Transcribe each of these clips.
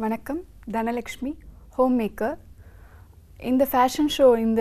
வணக்கம் Dhanalakshmi home maker இந்த fashion show இந்த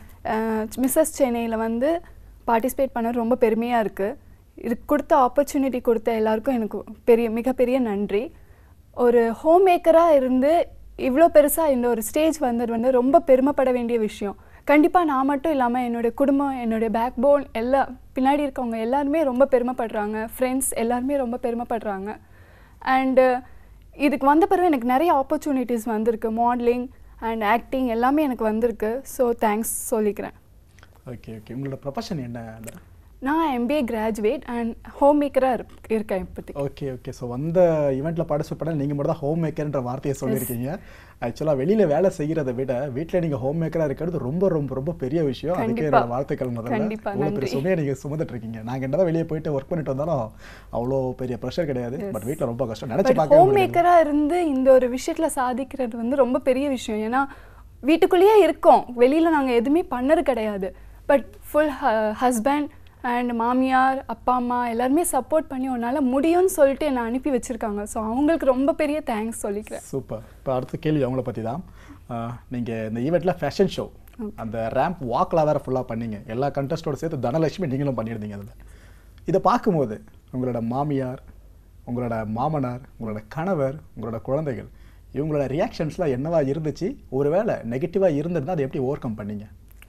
மிஸ்ஸஸ் சென்னையில் வந்து பார்ட்டிசிபேட் பண்ண ரொம்ப பெருமையாக இருக்குது இதுக்கு கொடுத்த ஆப்பர்ச்சுனிட்டி கொடுத்த எல்லாருக்கும் எனக்கு பெரிய மிகப்பெரிய நன்றி ஒரு ஹோம் மேக்கராக இருந்து இவ்வளோ பெருசாக இந்த ஒரு ஸ்டேஜ் வந்தது வந்து ரொம்ப பெருமைப்பட வேண்டிய விஷயம் கண்டிப்பாக நான் மட்டும் இல்லாமல் என்னுடைய குடும்பம் என்னுடைய பேக் போன் எல்லா பின்னாடி இருக்கவங்க எல்லாருமே ரொம்ப பெருமைப்படுறாங்க ஃப்ரெண்ட்ஸ் எல்லாருமே ரொம்ப பெருமைப்படுறாங்க அண்டு இதுக்கு வந்த பிறகு எனக்கு நிறைய ஆப்பர்ச்சுனிட்டிஸ் வந்திருக்கு மாடலிங் அண்ட் ஆக்டிங் எல்லாமே எனக்கு வந்திருக்கு ஸோ தேங்க்ஸ் சொல்லிக்கிறேன் ஓகே ஓகே உங்களோட ப்ரொஃபஷன் என்ன அந்த நான் எம்பிஏ கிராஜுவேட் அண்ட் ஹோம் மேக்கராக இருக்கேன் இப்போதைக்கு ஓகே ஓகே ஸோ வந்த ஈவெண்ட்டில் பார்ட்டிசிபேட் பண்ண நீங்கள் மட்டும் தான் ஹோம் மேக்கர்ன்ற வார்த்தையை சொல்லியிருக்கீங்க ஆக்சுவலாக வெளியில் வேலை செய்கிறத விட வீட்டில் நீங்கள் ஹோம் மேக்கராக இருக்கிறது ரொம்ப ரொம்ப ரொம்ப பெரிய விஷயம் அதுக்கே கண்டிப்பா. என்னோட வாழ்த்துக்கள் முதல்ல கண்டிப்பா, இவ்வளோ பெரிய நன்றி. சுமையை நீங்கள் சுமந்துட்டு இருக்கீங்க நாங்கள் என்னதான் வெளியே போயிட்டு ஒர்க் பண்ணிட்டு வந்தாலும் அவ்வளோ பெரிய ப்ரெஷர் கிடையாது பட் வீட்டில் ரொம்ப கஷ்டம் நினச்சி பட் பார்க்க ஹோம் மேக்கராக இருந்து இந்த ஒரு விஷயத்தில் சாதிக்கிறது வந்து ரொம்ப பெரிய விஷயம் ஏன்னா வீட்டுக்குள்ளேயே இருக்கோம் வெளியில் நாங்கள் எதுவுமே பண்ணது கிடையாது பட் ஃபுல் ஹஸ்பண்ட் அண்ட் மாமியார் அப்பா அம்மா எல்லாருமே சப்போர்ட் பண்ணி உன்னால் முடியும்னு சொல்லிட்டு என்னை அனுப்பி வச்சுருக்காங்க ஸோ அவங்களுக்கு ரொம்ப பெரிய தேங்க்ஸ் சொல்லிக்கிறேன் சூப்பர் இப்போ அடுத்த கேள்வி அவங்கள பற்றி தான் நீங்கள் இந்த ஈவெண்ட்டில் ஃபேஷன் ஷோ அந்த ரேம்ப் வாக்கில் வேறு ஃபுல்லாக பண்ணீங்க எல்லா கண்டஸ்டோட சேர்த்து தனலட்சுமி நீங்களும் பண்ணியிருந்தீங்க அதில் இதை பார்க்கும்போது உங்களோட மாமியார் உங்களோட மாமனார் உங்களோட கணவர் உங்களோட குழந்தைகள் இவங்களோட ரியாக்ஷன்ஸ்லாம் என்னவா இருந்துச்சு ஒருவேளை நெகட்டிவாக இருந்திருந்தா அதை எப்படி ஓவர் கம் பண்ணீங்க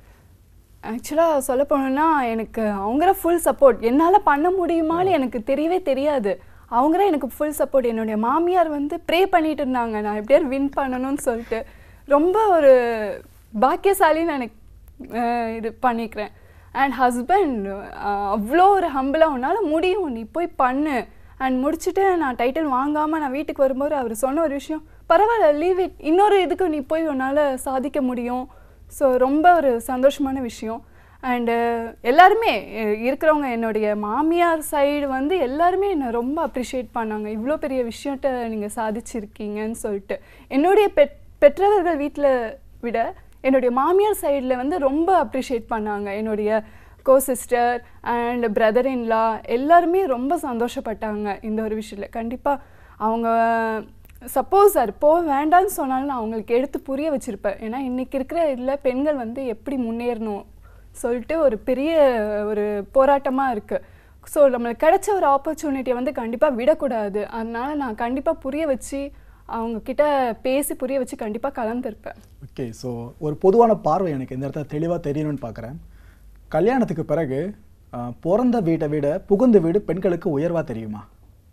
ஆக்சுவலாக சொல்ல போனோம்னா எனக்கு அவங்கள ஃபுல் சப்போர்ட் என்னால் பண்ண முடியுமான்னு எனக்கு தெரியவே தெரியாது அவங்களே எனக்கு ஃபுல் சப்போர்ட் என்னுடைய மாமியார் வந்து ப்ரே பண்ணிட்டு இருந்தாங்க நான் எப்படியாவது வின் பண்ணணும்னு சொல்லிட்டு ரொம்ப ஒரு பாக்கியசாலின்னு எனக்கு அஹ், இது பண்ணிக்கிறேன் அண்ட் ஹஸ்பண்ட் அவ்வளோ ஒரு ஹம்பிளாக உன்னால் முடியும் நீ போய் பண்ணு அண்ட் முடிச்சுட்டு நான் டைட்டில் வாங்காமல் நான் வீட்டுக்கு வரும்போது அவர் சொன்ன ஒரு விஷயம் பரவாயில்ல லீவ் இட் இன்னொரு இதுக்கு நீ போய் உன்னால் சாதிக்க முடியும் ஸோ ரொம்ப ஒரு சந்தோஷமான விஷயம் அண்டு எல்லாருமே அஹ், இருக்கிறவங்க என்னுடைய மாமியார் சைடு வந்து எல்லாருமே என்னை ரொம்ப அப்ரிஷியேட் பண்ணாங்க இவ்வளோ பெரிய விஷயத்த நீங்கள் சாதிச்சிருக்கீங்கன்னு சொல்லிட்டு என்னுடைய பெட் பெற்றவர்கள் வீட்டில் விட என்னுடைய மாமியார் சைடில் வந்து ரொம்ப அப்ரிஷியேட் பண்ணாங்க என்னுடைய co sister and brother in law எல்லாருமே ரொம்ப சந்தோஷப்பட்டாங்க இந்த ஒரு விஷயத்தில் கண்டிப்பாக அவங்க சப்போஸ் அது போக வேண்டாம்னு சொன்னாலும் நான் அவங்களுக்கு எடுத்து புரிய வச்சுருப்பேன் ஏன்னா இன்றைக்கி இருக்கிற இதில் பெண்கள் வந்து எப்படி முன்னேறணும் சொல்லிட்டு ஒரு பெரிய ஒரு போராட்டமாக இருக்குது ஸோ நம்மளுக்கு கிடைச்ச ஒரு ஆப்பர்ச்சுனிட்டியை வந்து கண்டிப்பாக விடக்கூடாது அதனால நான் கண்டிப்பாக புரிய வச்சு அவங்க கிட்ட பேசி புரிய வச்சு கண்டிப்பாக கலந்துருப்பேன் ஓகே ஸோ ஒரு பொதுவான பார்வை எனக்கு இந்த இடத்துல தெளிவாக தெரியணும்னு பார்க்குறேன் கல்யாணத்துக்கு பிறகு ஆஹ், பிறந்த வீட்டை விட புகுந்த வீடு பெண்களுக்கு உயர்வாக தெரியுமா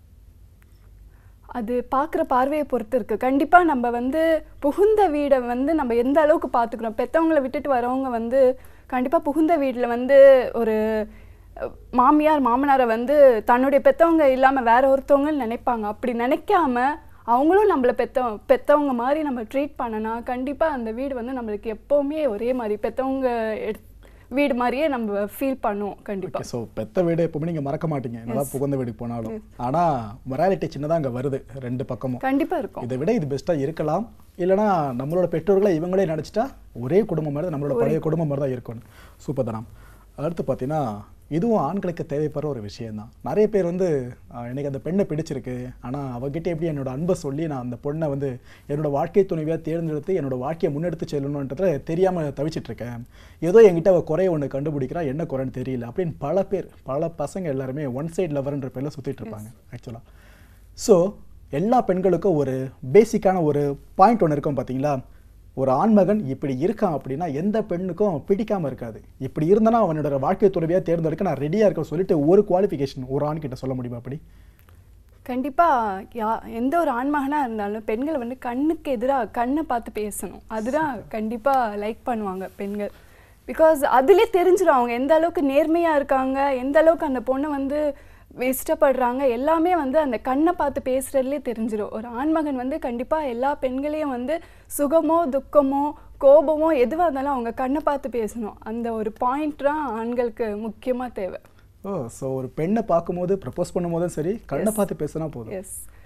அது பார்க்குற பார்வையை பொறுத்து இருக்குது கண்டிப்பாக நம்ம வந்து புகுந்த வீடை வந்து நம்ம எந்த அளவுக்கு பார்த்துக்கிறோம் பெற்றவங்கள விட்டுட்டு வரவங்க வந்து கண்டிப்பாக புகுந்த வீட்டில் வந்து ஒரு அஹ், மாமியார் மாமனாரை வந்து தன்னுடைய பெற்றவங்க இல்லாமல் வேற ஒருத்தவங்கன்னு நினைப்பாங்க அப்படி நினைக்காம அவங்களும் நம்மளை பெத்த பெற்றவங்க மாதிரி நம்ம ட்ரீட் பண்ணனா கண்டிப்பாக அந்த வீடு வந்து நம்மளுக்கு எப்போவுமே ஒரே மாதிரி பெற்றவங்க எடு வீடு மாதிரியே நம்ம ஃபீல் பண்ணுவோம் கண்டிப்பாக ஓகே ஸோ பெத்த வீடு எப்பவுமே நீங்கள் மறக்க மாட்டீங்க என்னதான் புகுந்த வீடுக்கு போனாலும் ஆனால் மொராலிட்டி சின்னதாக அங்கே வருது ரெண்டு பக்கமும் கண்டிப்பாக இருக்கும் இதை விட இது பெஸ்ட்டாக இருக்கலாம் இல்லைனா நம்மளோட பெற்றோர்களை இவங்களே நினச்சிட்டா ஒரே குடும்பம் மாதிரி தான் நம்மளோட பழைய குடும்பம் மாதிரி தான் இருக்கணும் சூப்பர் தனம் அடுத்து பார்த்தீங்கன்னா இதுவும் ஆண்களுக்கு தேவைப்படுற ஒரு விஷயம்தான் நிறைய பேர் வந்து ஆஹ், எனக்கு அந்த பெண்ணை பிடிச்சிருக்கு ஆனால் அவகிட்ட எப்படி என்னோட அன்பை சொல்லி நான் அந்த பொண்ணை வந்து என்னோட வாழ்க்கை துணைவியாக தேர்ந்தெடுத்து என்னோட வாழ்க்கையை முன்னெடுத்து செல்லணுன்றதுல தெரியாமல் தவிச்சிட்டு இருக்கேன் ஏதோ என்கிட்ட அவள் குறைய ஒன்று கண்டுபிடிக்கிறா என்ன குறைன்னு தெரியல அப்படின்னு பல பேர் பல பசங்க எல்லாருமே ஒன் சைடு லவர்ன்ற பேரில் சுற்றிட்டு இருப்பாங்க ஆக்சுவலாக ஸோ எல்லா பெண்களுக்கும் ஒரு பேசிக்கான ஒரு பாயிண்ட் ஒன்று இருக்கும் பார்த்தீங்களா ஒரு ஆண்மகன் இப்படி இருக்கான் அப்படின்னா எந்த பெண்ணுக்கும் பிடிக்காம இருக்காது இப்படி இருந்தானா அவனோட வாழ்க்கை துறவியாக தேர்ந்தெடுக்க நான் ரெடியாக இருக்கேன் சொல்லிட்டு ஒரு குவாலிஃபிகேஷன் ஒரு ஆண் கிட்ட சொல்ல முடியுமா அப்படி கண்டிப்பாக யா எந்த ஒரு ஆண்மகனாக இருந்தாலும் பெண்கள் வந்து கண்ணுக்கு எதிராக கண்ணை பார்த்து பேசணும் அதுதான் கண்டிப்பாக லைக் பண்ணுவாங்க பெண்கள் பிகாஸ் அதுலேயே தெரிஞ்சிடும் அவங்க எந்த அளவுக்கு நேர்மையாக இருக்காங்க எந்த அளவுக்கு அந்த பொண்ணை வந்து இஷ்டப்படுறாங்க எல்லாமே வந்து அந்த கண்ணை பார்த்து பேசுகிறதுலே தெரிஞ்சிடும் ஒரு ஆண்மகன் வந்து கண்டிப்பாக எல்லா பெண்களையும் வந்து சுகமோ துக்கமோ கோபமோ எதுவாக இருந்தாலும் அவங்க கண்ணை பார்த்து பேசணும் அந்த ஒரு பாயிண்ட் தான் ஆண்களுக்கு முக்கியமாக தேவை ஓ ஸோ ஒரு பெண்ணை பார்க்கும்போது ப்ரப்போஸ் பண்ணும்போதும் சரி கண்ணை பார்த்து பேசினா போதும் எஸ்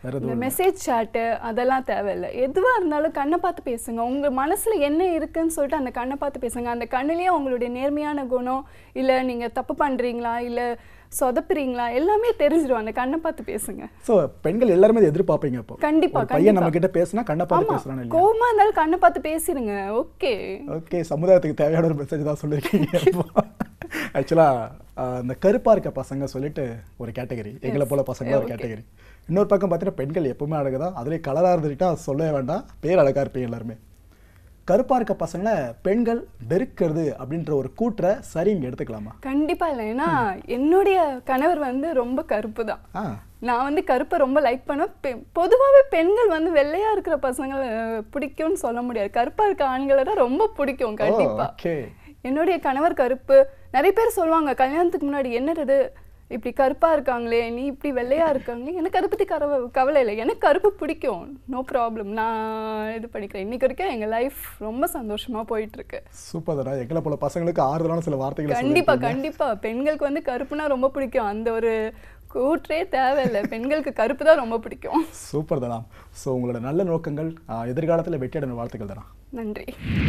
வேற இந்த எதுவும் மெசேஜ் சாட்டு அதெல்லாம் தேவையில்லை எதுவாக இருந்தாலும் கண்ணை பார்த்து பேசுங்க உங்கள் மனசில் என்ன இருக்குன்னு சொல்லிட்டு அந்த கண்ணை பார்த்து பேசுங்க அந்த கண்ணிலேயே உங்களுடைய நேர்மையான குணம் இல்லை நீங்கள் தப்பு பண்ணுறீங்களா இல்லை சொதப்புறீங்களா எல்லாமே தெரிஞ்சிடும் அந்த கண்ணை பார்த்து பேசுங்க ஸோ பெண்கள் எல்லாருமே இதை எதிர்பார்ப்பீங்க இப்போ கண்டிப்பா, ஒரு பையன் கண்டிப்பா. நம்ம கிட்ட பேசினா கண்ணை பார்த்து ஆமா பேசுறான்னு இல்லையா கோவமா இருந்தாலும் கண்ணை பார்த்து பேசிடுங்க ஓகே ஓகே சமுதாயத்துக்கு தேவையான ஒரு மெசேஜ் தான் சொல்லியிருக்கீங்க ஆக்சுவலாக இந்த கருப்பா இருக்க பசங்க சொல்லிட்டு ஒரு கேட்டகரி எங்களை போல பசங்க ஒரு Okay. கேட்டகரி இன்னொரு பக்கம் பார்த்தீங்கன்னா பெண்கள் எப்பவுமே அழகு தான் அதுலேயே கலராக இருந்துட்டா சொல்லவே வேண்டாம் பேர் அழகா இருப்பீங்க எல்லாருமே கருப்பா இருக்க பசங்களை பெண்கள் வெறுக்கிறது அப்படின்ற ஒரு கூற்றை சரிங்க எடுத்துக்கலாமா கண்டிப்பா இல்லை ஏன்னா என்னுடைய கணவர் வந்து ரொம்ப கருப்பு தான் ஆ நான் வந்து கருப்பை ரொம்ப லைக் பண்ணுவேன் பெ- பொதுவாவே பெண்கள் வந்து வெள்ளையா இருக்கிற பசங்களை அஹ், பிடிக்கும்னு சொல்ல முடியாது கருப்பா இருக்க ஆண்களை தான் ரொம்ப பிடிக்கும் கண்டிப்பா ஓகே என்னுடைய கணவர் கருப்பு நிறைய பேர் சொல்லுவாங்க கல்யாணத்துக்கு முன்னாடி என்னது இப்படி கருப்பா இருக்காங்களே நீ இப்படி வெள்ளையா இருக்காங்களே எனக்கு அதை பத்தி கரவ கவலை இல்லை எனக்கு கருப்பு பிடிக்கும் நோ ப்ராப்ளம் நான் இது பண்ணிக்கிறேன் இன்னைக்கு வரைக்கும் எங்க லைஃப் ரொம்ப சந்தோஷமா போயிட்டு இருக்கு சூப்பர் தானே எங்களை போல பசங்களுக்கு ஆறுதலான சில வார்த்தைகளை கண்டிப்பா சொல்லியிருக்கீங்க. கண்டிப்பா பெண்களுக்கு வந்து கருப்புனா ரொம்ப பிடிக்கும் அந்த ஒரு கூற்றே தேவையில்லை பெண்களுக்கு கருப்பு தான் ரொம்ப பிடிக்கும் சூப்பர் தானா ஸோ உங்களோட நல்ல நோக்கங்கள் எதிர்காலத்தில் வெற்றியடைன வாழ்த்துக்கள் தானா நன்றி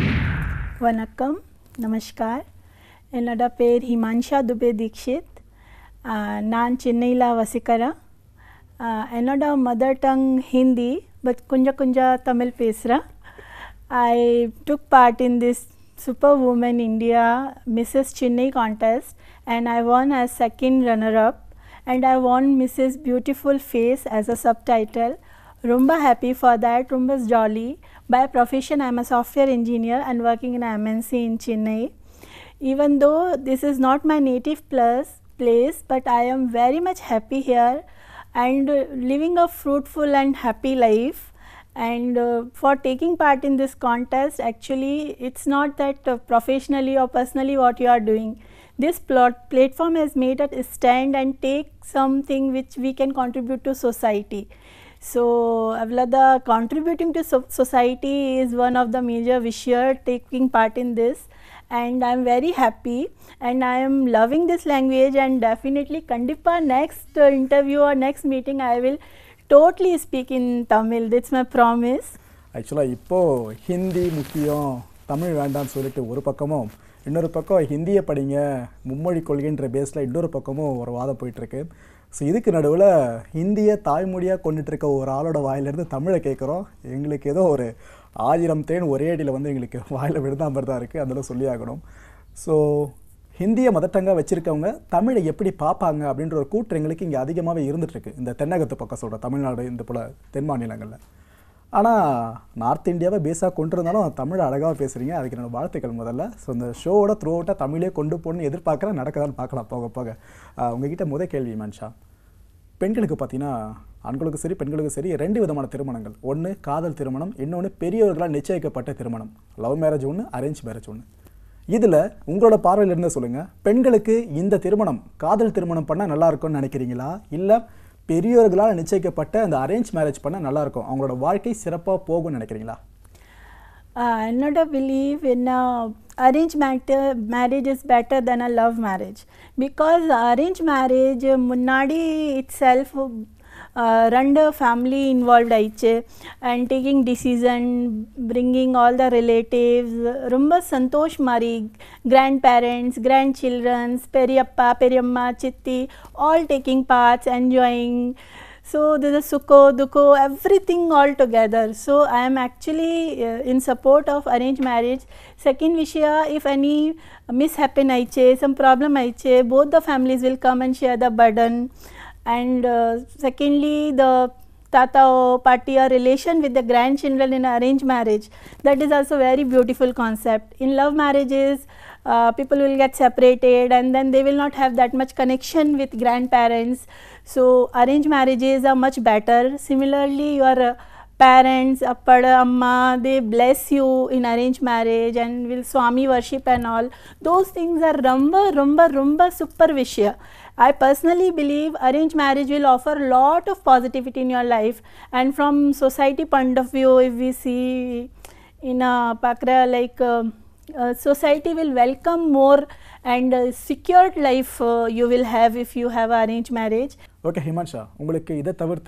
ವಣಕ್ಕಂ ನಮಸ್ಕಾರ என்னோட பேர் ஹிமான்ஷா துபே தீக்ஷித் நான் சென்னையில் வசிக்கிறேன் ஆஹ் என்னோட மதர் டங் ஹிந்தி பட் கொஞ்சம் கொஞ்சம் தமிழ் பேசுகிறேன் I took part in this super woman India Mrs Chennai contest and I won as second runner up and I won Mrs. Beautiful Face as a subtitle. Rumba happy for that, Rumba's jolly. By profession, I'm a software engineer and working in a MNC in Chennai. Even though this is not my native plus place, but I am very much happy here and uh, living a fruitful and happy life. And uh, for taking part in this contest, actually, it's not that uh, professionally or personally what you are doing. This plot platform has made us stand and take something which we can contribute to society. So, Avlada contributing to so- society is one of the major Vishyer taking part in this, and I'm very happy and I am loving this language. And definitely, Kandipa, next uh, interview or next meeting, I will totally speak in Tamil. That's my promise. ஆக்சுவலாக இப்போது ஹிந்தி முக்கியம் தமிழ் வேண்டாம்னு சொல்லிட்டு ஒரு பக்கமும் இன்னொரு பக்கம் ஹிந்தியை படிங்க மும்மொழி கொள்கைன்ற பேஸில் இன்னொரு பக்கமும் ஒரு வாதம் போயிட்டுருக்கு ஸோ இதுக்கு நடுவில் ஹிந்தியை தாய்மொழியாக கொண்டுட்டு இருக்க ஒரு ஆளோட வாயிலிருந்து தமிழை கேட்குறோம் எங்களுக்கு ஏதோ ஒரு ஆயிரம் தேன் ஒரே அடியில் வந்து எங்களுக்கு வாயில் விழுந்தா மாதிரி தான் இருக்குது அதெல்லாம் சொல்லி ஆகணும் ஸோ ஹிந்தியை மதட்டங்காக வச்சுருக்கவங்க தமிழை எப்படி பார்ப்பாங்க அப்படின்ற ஒரு கூற்று எங்களுக்கு இங்கே அதிகமாகவே இருந்துகிட்ருக்கு இந்த தென்னகத்து பக்கம் சொல்கிற தமிழ்நாடு இந்த போல் தென் மாநிலங்களில் ஆனால் நார்த் இந்தியாவை பேஸாக கொண்டு இருந்தாலும் தமிழ் அழகாக பேசுகிறீங்க அதுக்கு என்னோட வாழ்த்துக்கள் முதல்ல ஸோ இந்த ஷோவோட த்ரூ அவுட்டாக தமிழே கொண்டு போகணும்னு எதிர்பார்க்குறேன் நடக்கதான்னு பார்க்கலாம் போக போக ஆஹ் உங்ககிட்ட முத கேள்வி மன்ஷா பெண்களுக்கு பார்த்தீங்கன்னா ஆண்களுக்கும் சரி பெண்களுக்கும் சரி ரெண்டு விதமான திருமணங்கள் ஒன்று காதல் திருமணம் இன்னொன்று பெரியவர்களால் நிச்சயிக்கப்பட்ட திருமணம் லவ் மேரேஜ் ஒன்று அரேஞ்ச் மேரேஜ் ஒன்று இதில் உங்களோட பார்வையில இருந்து சொல்லுங்கள் பெண்களுக்கு இந்த திருமணம் காதல் திருமணம் பண்ணால் நல்லா இருக்கும்னு நினைக்கிறீங்களா இல்லை பெரியவர்களால் நிச்சயிக்கப்பட்ட அந்த அரேஞ்ச் மேரேஜ் பண்ணால் நல்லா இருக்கும் அவங்களோட வாழ்க்கை சிறப்பாக போகும்னு நினைக்கிறீங்களா Uh, not a believe in uh, arranged matter, marriage is better than a love marriage because arranged marriage uh, முன்னாடி itself uh, run the family involved ஆயிடுச்சு and taking decision bringing all the relatives ரொம்ப சந்தோஷ் மாதிரி grandparents grandchildren பெரியப்பா பெரியம்மா சித்தி all taking parts enjoying so there's a sukho, dukho, everything all together. So I am actually uh, in support of arranged marriage. Second vishaya, if any mishappen aiche, some problem aiche, both the families will come and share the burden. And uh, secondly, the tata or party or relation with the grandchildren in arranged marriage. That is also very beautiful concept. In love marriages, uh, people will get separated and then they will not have that much connection with grandparents. So arranged marriages are much better. Similarly, your uh, parents, appada, amma, they bless you in arranged marriage and will swami worship and all. Those things are rumba, rumba, rumba super vishya. I personally believe arranged marriage will offer a lot of positivity in your life. And from society point of view, if we see in a pakra like uh, uh, society will welcome more and uh, secured life uh, you will have if you have arranged marriage. Okay Himansha உங்களுக்கு இதை தவிர்த்து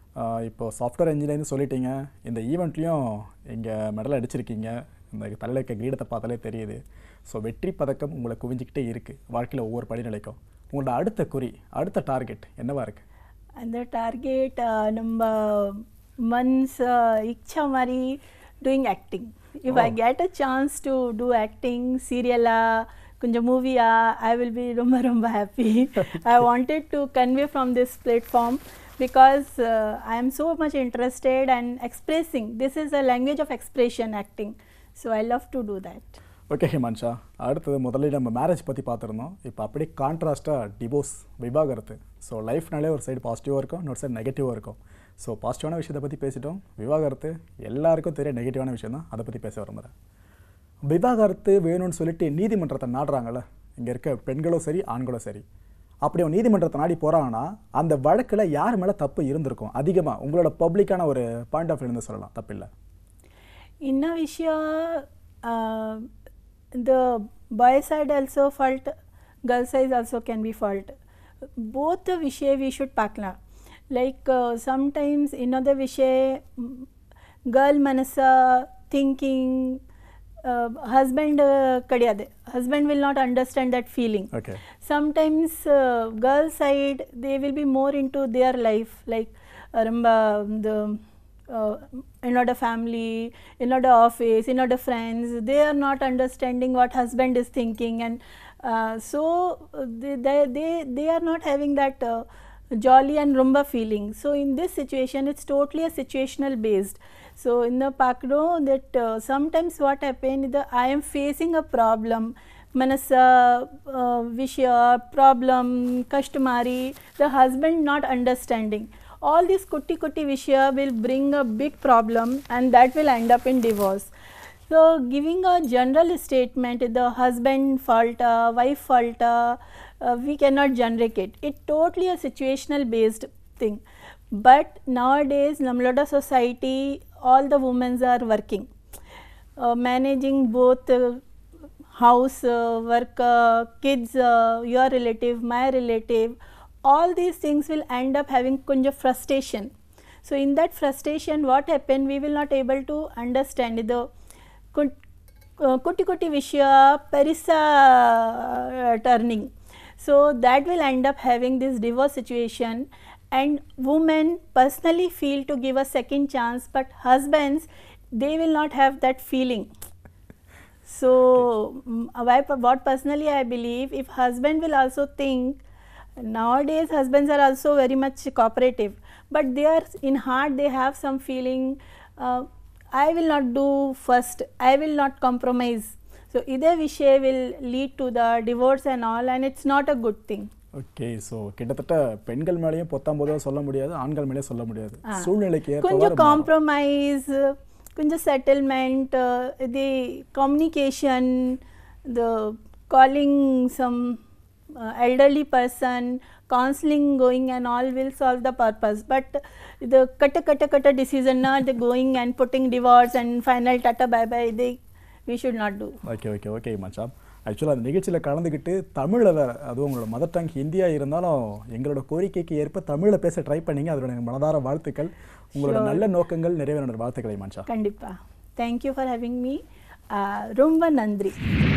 ஆஹ் இப்போ software இன்ஜினியர்னு சொல்லிட்டீங்க இந்த ஈவெண்ட்லேயும் இங்கே medal அடிச்சிருக்கீங்க இந்த தலையில் இருக்க கிரீடத்தை பார்த்தாலே தெரியுது ஸோ வெற்றி பதக்கம் உங்களை குவிஞ்சிக்கிட்டே இருக்குது வாழ்க்கையில் ஒவ்வொரு படிநிலைக்கும் உங்களோட அடுத்த குறி அடுத்த டார்கெட் என்னவா இருக்குது அந்த டார்கெட் நம்ம மன்ஸ் இச்சா மாதிரி doing acting if I get a chance to do acting சீரியலா கொஞ்சம் மூவியா ஐ வில் பி ரொம்ப ரொம்ப happy I wanted to convey from this platform because I am so much interested and expressing this is a language of expression acting so I love to do that okay Himansha அடுத்தது முதல்ல நம்ம marriage பற்றி பார்த்துருந்தோம் இப்போ அப்படியே கான்ட்ராஸ்ட்டாக divorce விவாகரத்து so லைஃப்னாலே ஒரு side பாசிட்டிவாக இருக்கும் இன்னொரு சைடு நெகட்டிவாக இருக்கும் ஸோ பாசிட்டிவான விஷயத்தை பற்றி பேசிட்டோம் விவாகரத்து எல்லாருக்கும் தெரிய நெகட்டிவான விஷயம் தான் அதை பற்றி பேச விரும்புகிறேன் விவாகரத்து வேணும்னு சொல்லிட்டு நீதிமன்றத்தை நாடுறாங்கல்ல இங்கே இருக்க பெண்களும் சரி ஆண்களும் சரி அப்படி அவன் நீதிமன்றத்தை நாடி போகிறாங்கன்னா அந்த வழக்கில் யார் மேலே தப்பு இருந்திருக்கும் அதிகமாக உங்களோட பப்ளிக்கான ஒரு பாயிண்ட் ஆஃப் இருந்து சொல்லலாம் தப்பில்லை ಇನ್ನ ವಿಷಯ the boy side also fault girl side also can be fault both the ವಿಷಯ ವಿ ಶುಡ್ ಪಾಕ್ಲ ಲೈಕ್ ಸಮ್ಟೈಮ್ಸ್ ಇನ್ನೊಂದು ವಿಷಯ ಗರ್ಲ್ ಮನಸ್ಸ ಥಿಂಕಿಂಗ್ ಹಸ್ಬೆಂಡ್ ಕಡಿಯದೆ husband will not understand that feeling okay sometimes uh, girl side they will be more into their life like uh, remember the uh, another family another office another friends they are not understanding what husband is thinking and uh, so uh, they, they they they are not having that uh, jolly and rumba feeling so in this situation it's totally a situational based so in the pakdo that uh, sometimes what happen the i am facing a problem ಮನಸ್ಸ ವಿಷಯ problem customary the husband not understanding all this ಕುಟ್ಟಿ ಕುಟ್ಟಿ ವಿಷಯ will bring a big problem and that will end up in divorce so giving a general statement the husband fault wife fault we can not generate it it totally a situational based thing but nowadays ನಮ್ಮಲೋಡ society all the womens are working managing both house, uh, work, uh, kids, uh, your relative, my relative, all these things will end up having kunj of frustration. So in that frustration, what happened? We will not able to understand the kun- uh, kuti kuti vishya parisa uh, turning. So that will end up having this divorce situation and women personally feel to give a second chance but husbands they will not have that feeling so mm, why- what personally i believe if husband will also think nowadays husbands are also very much cooperative but they are in heart they have some feeling uh, i will not do first i will not compromise so either vishay will lead to the divorce and all and it's not a good thing okay so கிட்டத்தட்ட பெண்கள் மேலேயும் பொத்தாம் போதும் சொல்ல முடியாது ஆண்கள் மேலேயும் சொல்ல முடியாது Ah. சூழ்நிலைக்கு கொஞ்சம் ஏற்றவாறு மாறும். காம்ப்ரமைஸ் கொஞ்சம் settlement the communication the calling some elderly person counseling going and all will solve the purpose but the kata kata kata decision not the going and putting divorce and final tata bye bye they we should not do okay okay okay மச்சான் ஆக்சுவலாக அந்த நிகழ்ச்சியில் கலந்துக்கிட்டு தமிழில் வேறு அதுவும் உங்களோட mother tongue ஹிந்தியாக இருந்தாலும் எங்களோட கோரிக்கைக்கு ஏற்ப தமிழில் பேச ட்ரை பண்ணீங்க அதோட எனக்கு மனதார வாழ்த்துக்கள் உங்களோட Sure. நல்ல நோக்கங்கள் நிறைவேற வாழ்த்துக்களை மச்சா கண்டிப்பா thank you for having me uh, ரொம்ப நன்றி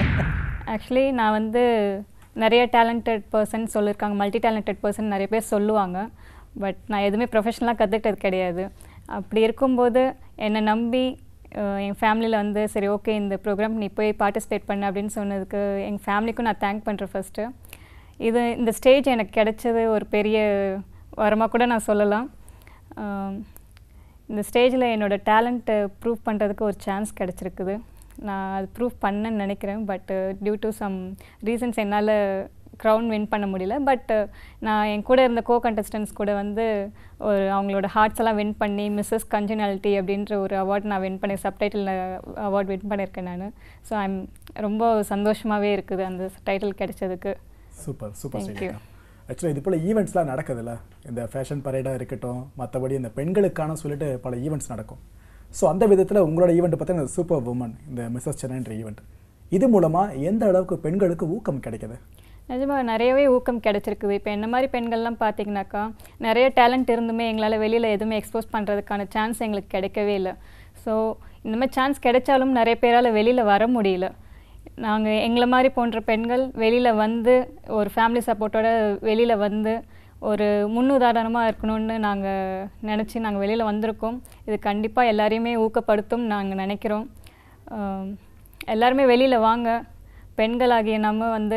ஆக்சுவலி நான் வந்து நிறைய டேலண்டட் பர்சன் சொல்லியிருக்காங்க மல்டி டேலண்டட் பர்சன் நிறைய பேர் சொல்லுவாங்க பட் நான் எதுவுமே ப்ரொஃபஷனலாக கற்றுக்கிட்டது கிடையாது அப்படி இருக்கும்போது என்னை நம்பி அஹ், என் ஃபேமிலியில் வந்து சரி ஓகே இந்த ப்ரோக்ராம் நீ போய் பார்ட்டிசிபேட் பண்ணு அப்படின்னு சொன்னதுக்கு எங்கள் ஃபேமிலிக்கும் நான் தேங்க் பண்ணுறேன் ஃபஸ்ட்டு இது இந்த ஸ்டேஜ் எனக்கு கிடைச்சது ஒரு பெரிய வரமாக கூட நான் சொல்லலாம் அஹ், இந்த ஸ்டேஜில் என்னோட டேலண்ட்டை ப்ரூவ் பண்ணுறதுக்கு ஒரு சான்ஸ் கிடச்சிருக்குது நான் அது ப்ரூவ் பண்ணேன்னு நினைக்கிறேன் but due to some reasons என்னால் க்ரௌன் வின் பண்ண முடியல பட் நான் என் கூட இருந்த கோ கண்டஸ்டன்ஸ் கூட வந்து ஒரு அவங்களோட ஹார்ட்ஸ் எல்லாம் வின் பண்ணி மிஸ்ஸஸ் கன்ஜனாலிட்டி அப்படின்ற ஒரு அவார்ட் நான் வின் பண்ணி சப்டைட்டில் அவார்ட் வின் பண்ணியிருக்கேன் நான் ஸோ ஐம் ரொம்ப சந்தோஷமாகவே இருக்குது அந்த டைட்டில் கிடைச்சதுக்கு super super Thank Srilekha you. ஆக்சுவலாக இது போல் ஈவெண்ட்ஸ்லாம் நடக்குதுல்ல இந்த ஃபேஷன் பரேடாக இருக்கட்டும் மற்றபடி இந்த பெண்களுக்கான சொல்லிட்டு பல ஈவெண்ட்ஸ் நடக்கும் ஸோ அந்த விதத்தில் உங்களோட ஈவெண்ட் பார்த்தீங்கன்னா சூப்பர் உமன் இந்த மிஸ்ஸஸ் சென்னைன்ற ஈவெண்ட் இது மூலமாக எந்த அளவுக்கு பெண்களுக்கு ஊக்கம் கிடைக்குது நிஜமா நிறையவே ஊக்கம் கிடைச்சிருக்குது இப்போ என்ன மாதிரி பெண்கள்லாம் பார்த்தீங்கன்னாக்கா நிறைய டேலண்ட் இருந்துமே எங்களால் வெளியில் எதுவுமே எக்ஸ்போஸ் பண்ணுறதுக்கான சான்ஸ் எங்களுக்கு கிடைக்கவே இல்லை ஸோ இந்த மாதிரி சான்ஸ் கிடைச்சாலும் நிறைய பேரால் வெளியில் வர முடியல நாங்கள் எங்களை மாதிரி போன்ற பெண்கள் வெளியில் வந்து ஒரு ஃபேமிலி சப்போர்ட்டோட வெளியில் வந்து ஒரு முன்னுதாரணமாக இருக்கணும்னு நாங்கள் நினச்சி நாங்கள் வெளியில் வந்திருக்கோம் இது கண்டிப்பாக எல்லாரையுமே ஊக்கப்படுத்தும் நாங்கள் நினைக்கிறோம் ஆம், எல்லாருமே வெளியில் வாங்க பெண்களாகிய நம்ம வந்து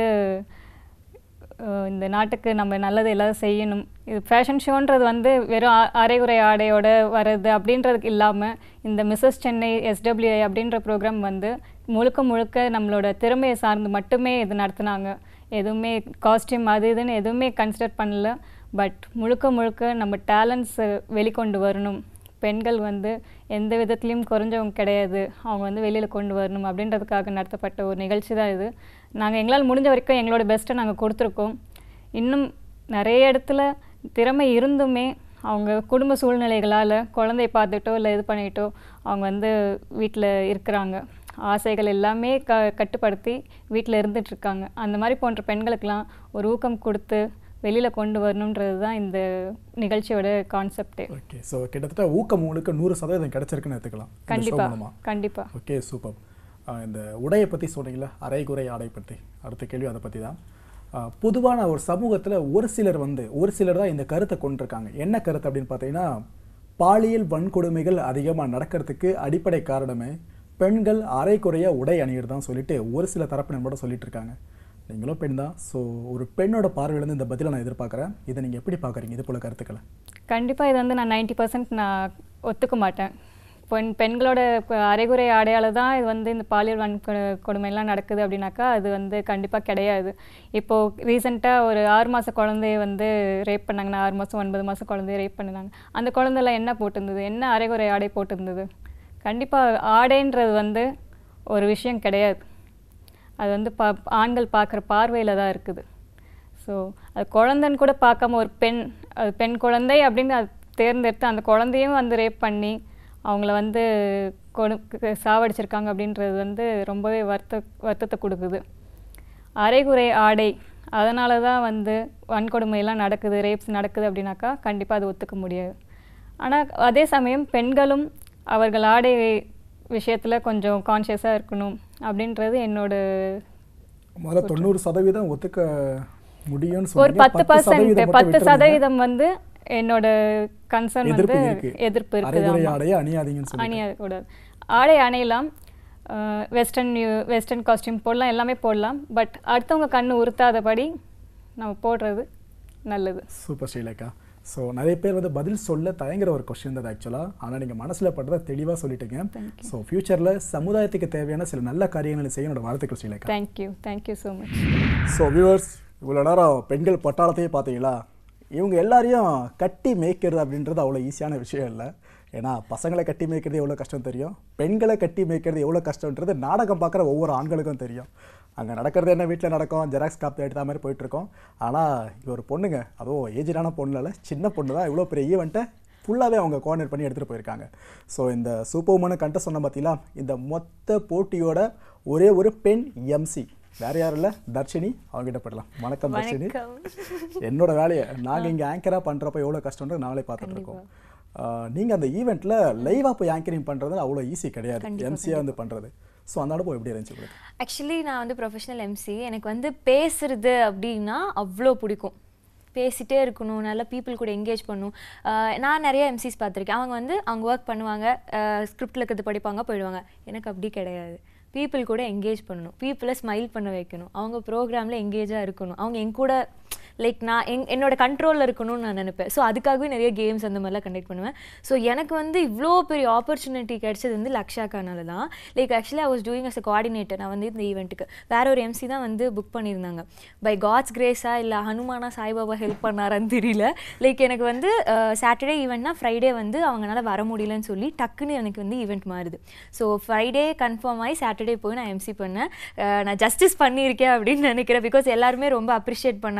அஹ், இந்த நாட்டுக்கு நம்ம நல்லது எல்லாரும் செய்யணும் இது ஃபேஷன் ஷோன்றது வந்து வெறும் அ- அரைகுறை ஆடையோட வர்றது அப்படின்றதுக்கு இல்லாமல் இந்த மிஸ்ஸஸ் சென்னை எஸ்டபிள்யூஐ அப்படின்ற ப்ரோக்ராம் வந்து முழுக்க முழுக்க நம்மளோட திறமையை சார்ந்து மட்டுமே இது நடத்துனாங்க எதுவுமே காஸ்டியூம் அது இதுன்னு எதுவுமே கன்சிடர் பண்ணல பட் முழுக்க முழுக்க நம்ம டேலண்ட்ஸ் வெளிக்கொண்டு வரணும் பெண்கள் வந்து எந்த விதத்துலேயும் குறைஞ்சவங்க கிடையாது அவங்க வந்து வெளியில் கொண்டு வரணும் அப்படின்றதுக்காக நடத்தப்பட்ட ஒரு நிகழ்ச்சி தான் இது நாங்கள் எங்களால் முடிஞ்ச வரைக்கும் எங்களோட பெஸ்ட்டை நாங்கள் கொடுத்துருக்கோம் இன்னும் நிறைய இடத்துல திறமை இருந்துமே அவங்க குடும்ப சூழ்நிலைகளால் குழந்தைய பார்த்துட்டோ இல்லை இது பண்ணிட்டோ அவங்க வந்து வீட்டில் இருக்கிறாங்க ஆசைகள் எல்லாமே க கட்டுப்படுத்தி வீட்டில் இருந்துகிட்ருக்காங்க அந்த மாதிரி போன்ற பெண்களுக்கெல்லாம் ஒரு ஊக்கம் கொடுத்து வெளியில் கொண்டு வரணுன்றது தான் இந்த நிகழ்ச்சியோட கான்செப்டே ஓகே ஸோ கிட்டத்தட்ட ஊக்கம் உங்களுக்கு நூறு சதவீதம் கிடைச்சிருக்குன்னு எடுத்துக்கலாம் இந்த show கண்டிப்பாக மூலமா. கண்டிப்பாக ஓகே சூப்பர் இந்த உடையை பற்றி சொன்னீங்களா அரைகுறை ஆடை பற்றி அடுத்த கேள்வி அதை பற்றி தான் ஆஹ், பொதுவான ஒரு சமூகத்தில் ஒரு சிலர் வந்து ஒரு சிலர் தான் இந்த கருத்தை கொண்டிருக்காங்க என்ன கருத்து அப்படின்னு பார்த்தீங்கன்னா பாலியல் வன்கொடுமைகள் அதிகமாக நடக்கிறதுக்கு அடிப்படை காரணமே பெண்கள் அரைக்குறைய உடை அணியிறது தான் சொல்லிட்டு ஒரு சில தரப்பினர் மட்டும் சொல்லிட்டு இருக்காங்க நீங்களும் பெண் தான் ஸோ ஒரு பெண்ணோட பார்வையிலேருந்து இந்த பதிலை நான் எதிர்பார்க்குறேன் இதை நீங்கள் எப்படி பார்க்குறீங்க இது போல கருத்துக்களை கண்டிப்பாக இது வந்து நான் 90% பர்சன்ட் நான் ஒத்துக்க மாட்டேன் பெண் பெண்களோட க- அரைகுறை ஆடையால் தான் இது வந்து இந்த பாலியல் வன்கொ கொடுமைலாம் நடக்குது அப்படின்னாக்கா அது வந்து கண்டிப்பாக கிடையாது இப்போது ரீசெண்டாக ஒரு ஆறு மாத குழந்தைய வந்து ரேப் பண்ணாங்கன்னா ஆறு மாதம் ஒன்பது மாதம் குழந்தைய ரேப் பண்ணினாங்க அந்த குழந்தைலாம் என்ன போட்டிருந்தது என்ன அரைகுறை ஆடை போட்டிருந்தது கண்டிப்பாக ஆடைன்றது வந்து ஒரு விஷயம் கிடையாது அது வந்து பா ஆண்கள் பார்க்குற பார்வையில் தான் இருக்குது ஸோ அது குழந்தைன்னு கூட பார்க்காம ஒரு பெண் அது பெண் குழந்தை அப்படின்னு அது தேர்ந்தெடுத்து அந்த குழந்தையும் வந்து ரேப் பண்ணி அவங்கள வந்து கொடு க- சாவடிச்சிருக்காங்க அப்படின்றது வந்து ரொம்பவே வருத்த வருத்தத்தை கொடுக்குது அரைகுறை ஆடை அதனால தான் வந்து வன்கொடுமையெல்லாம் நடக்குது ரேப்ஸ் நடக்குது அப்படின்னாக்கா கண்டிப்பாக அது ஒத்துக்க முடியாது ஆனால் அதே சமயம் பெண்களும் அவர்கள் ஆடை விஷயத்தில் கொஞ்சம் கான்ஷியஸாக இருக்கணும் அப்படின்றது என்னோட முதல்ல தொண்ணூறு சதவீதம் ஒத்துக்க முடியும்னு ஒரு சொன்னீங்க. பத்து பர்சன்ட் மட்டும் பத்து விட்டுருங்க. சதவீதம் வந்து என்னோட கன்சர்ன் எதிர்ப்பு வந்து இருக்கு எதிர்ப்பு இருக்குது அரைகுறை ஆமா. ஆடையை அணியாதீங்கன்னு சொல்லி அணியக்கூடாது ஆடை அணியலாம் வெஸ்டர்ன் வெஸ்டர்ன் காஸ்டியூம் போடலாம் எல்லாமே போடலாம் பட் அடுத்தவங்க கண்ணு உறுத்தாதபடி நம்ம போடுறது நல்லது சூப்பர் ஸ்ரீலேகா ஸோ நிறைய பேர் வந்து பதில் சொல்ல தயங்குற ஒரு கொஸ்டின் தான் ஆக்சுவலாக ஆனால் நீங்கள் மனசில் பட்டதை தெளிவாக சொல்லிட்டீங்க ஸோ ஃப்யூச்சரில் சமுதாயத்துக்கு தேவையான சில நல்ல காரியங்களை செய்ய என்னோட வாழ்த்துக்கள் Srilekha thank you thank you so much so viewers இவ்வளோ நேரம் பெண்கள் பட்டாளத்தையே பார்த்தீங்களா இவங்க எல்லாரையும் கட்டி மேய்க்கிறது அப்படின்றது அவ்வளோ ஈஸியான விஷயம் இல்லை ஏன்னா பசங்களை கட்டி மேய்க்கிறது எவ்வளோ கஷ்டம் தெரியும் பெண்களை கட்டி மேய்க்கிறது எவ்வளோ கஷ்டன்றது நாடகம் பார்க்குற ஒவ்வொரு ஆண்களுக்கும் தெரியும் அங்கே நடக்கிறது என்ன வீட்டில் நடக்கும் ஜெராக்ஸ் காப்பி எடுத்த மாதிரி போயிட்டுருக்கோம் ஆனால் இது ஒரு பொண்ணுங்க அதுவும் ஏஜ்டான பொண்ணு இல்லை சின்ன பொண்ணு தான் இவ்வளோ பெரிய ஈவெண்ட்டை ஃபுல்லாகவே அவங்க கோஆர்டினேட் பண்ணி எடுத்துகிட்டு போயிருக்காங்க ஸோ இந்த சூப்பர் உமனு கண்டஸ்ட் சொன்ன பார்த்தீங்களா இந்த மொத்த போட்டியோட ஒரே ஒரு பெண் எம்சி வேற யாரும் இல்லை தர்ஷினி அவங்ககிட்ட போயிடலாம் வணக்கம் தர்ஷினி என்னோட வேலையை நாங்கள் இங்கே ஆங்கராக பண்ணுறப்ப எவ்வளோ கஷ்டம்ன்றது நாங்களே பார்த்துட்டு இருக்கோம் நீங்கள் அந்த ஈவெண்ட்டில் லைவாக போய் ஆங்கரிங் பண்ணுறது அவ்வளோ ஈஸி கிடையாது எம்சியாக வந்து பண்ணுறது ஸோ அந்த அனுபவம் எப்படி இருந்துச்சு உங்களுக்கு ஆக்சுவலி நான் வந்து ப்ரொஃபஷனல் எம்சி எனக்கு வந்து பேசுறது அப்படின்னா அவ்வளோ பிடிக்கும் பேசிட்டே இருக்கணும் நல்லா பீப்புள் கூட என்கேஜ் பண்ணணும் ஆஹ் நான் நிறைய எம்சிஸ் பார்த்துருக்கேன் அவங்க வந்து அவங்க ஒர்க் பண்ணுவாங்க ஸ்கிரிப்டில் இருக்கிறது படிப்பாங்க போயிடுவாங்க எனக்கு அப்படி கிடையாது பீப்புள் கூட என்கேஜ் பண்ணணும் பீப்புளை ஸ்மைல் பண்ண வைக்கணும் அவங்க ப்ரோக்ராமில் என்கேஜாக இருக்கணும் அவங்க என் கூட லைக் நான் எங் என்னோட கண்ட்ரோலில் இருக்கணும்னு நான் நினைப்பேன் ஸோ அதுக்காகவே நிறைய கேம்ஸ் அந்த மாதிரிலாம் கண்டக்ட் பண்ணுவேன் ஸோ எனக்கு வந்து இவ்வளோ பெரிய ஆப்பர்ச்சுனிட்டி கிடைச்சது வந்து லக்ஷாக்கானால தான் like actually I was doing as a coordinator நான் வந்து இந்த ஈவெண்ட்டுக்கு வேற ஒரு எம்சி தான் வந்து புக் பண்ணியிருந்தாங்க பை காட்ஸ் கிரேஸா இல்லை ஹனுமானா சாய்பாபா ஹெல்ப் பண்ணாரான்னு தெரியல லைக் எனக்கு வந்து சாட்டர்டே ஈவெண்ட்னா ஃப்ரைடே வந்து அவங்களால வர முடியலன்னு சொல்லி டக்குன்னு எனக்கு வந்து ஈவெண்ட் மாறுது ஸோ ஃப்ரைடே கன்ஃபார்ம் ஆகி சாட்டர்டே போய் நான் எம்சி பண்ணேன் அஹ் நான் ஜஸ்டிஸ் பண்ணியிருக்கேன் அப்படின்னு நினைக்கிறேன் பிகாஸ் எல்லாருமே ரொம்ப அப்ரிஷியேட் பண்ணாங்க எனக்கு ரொம்ப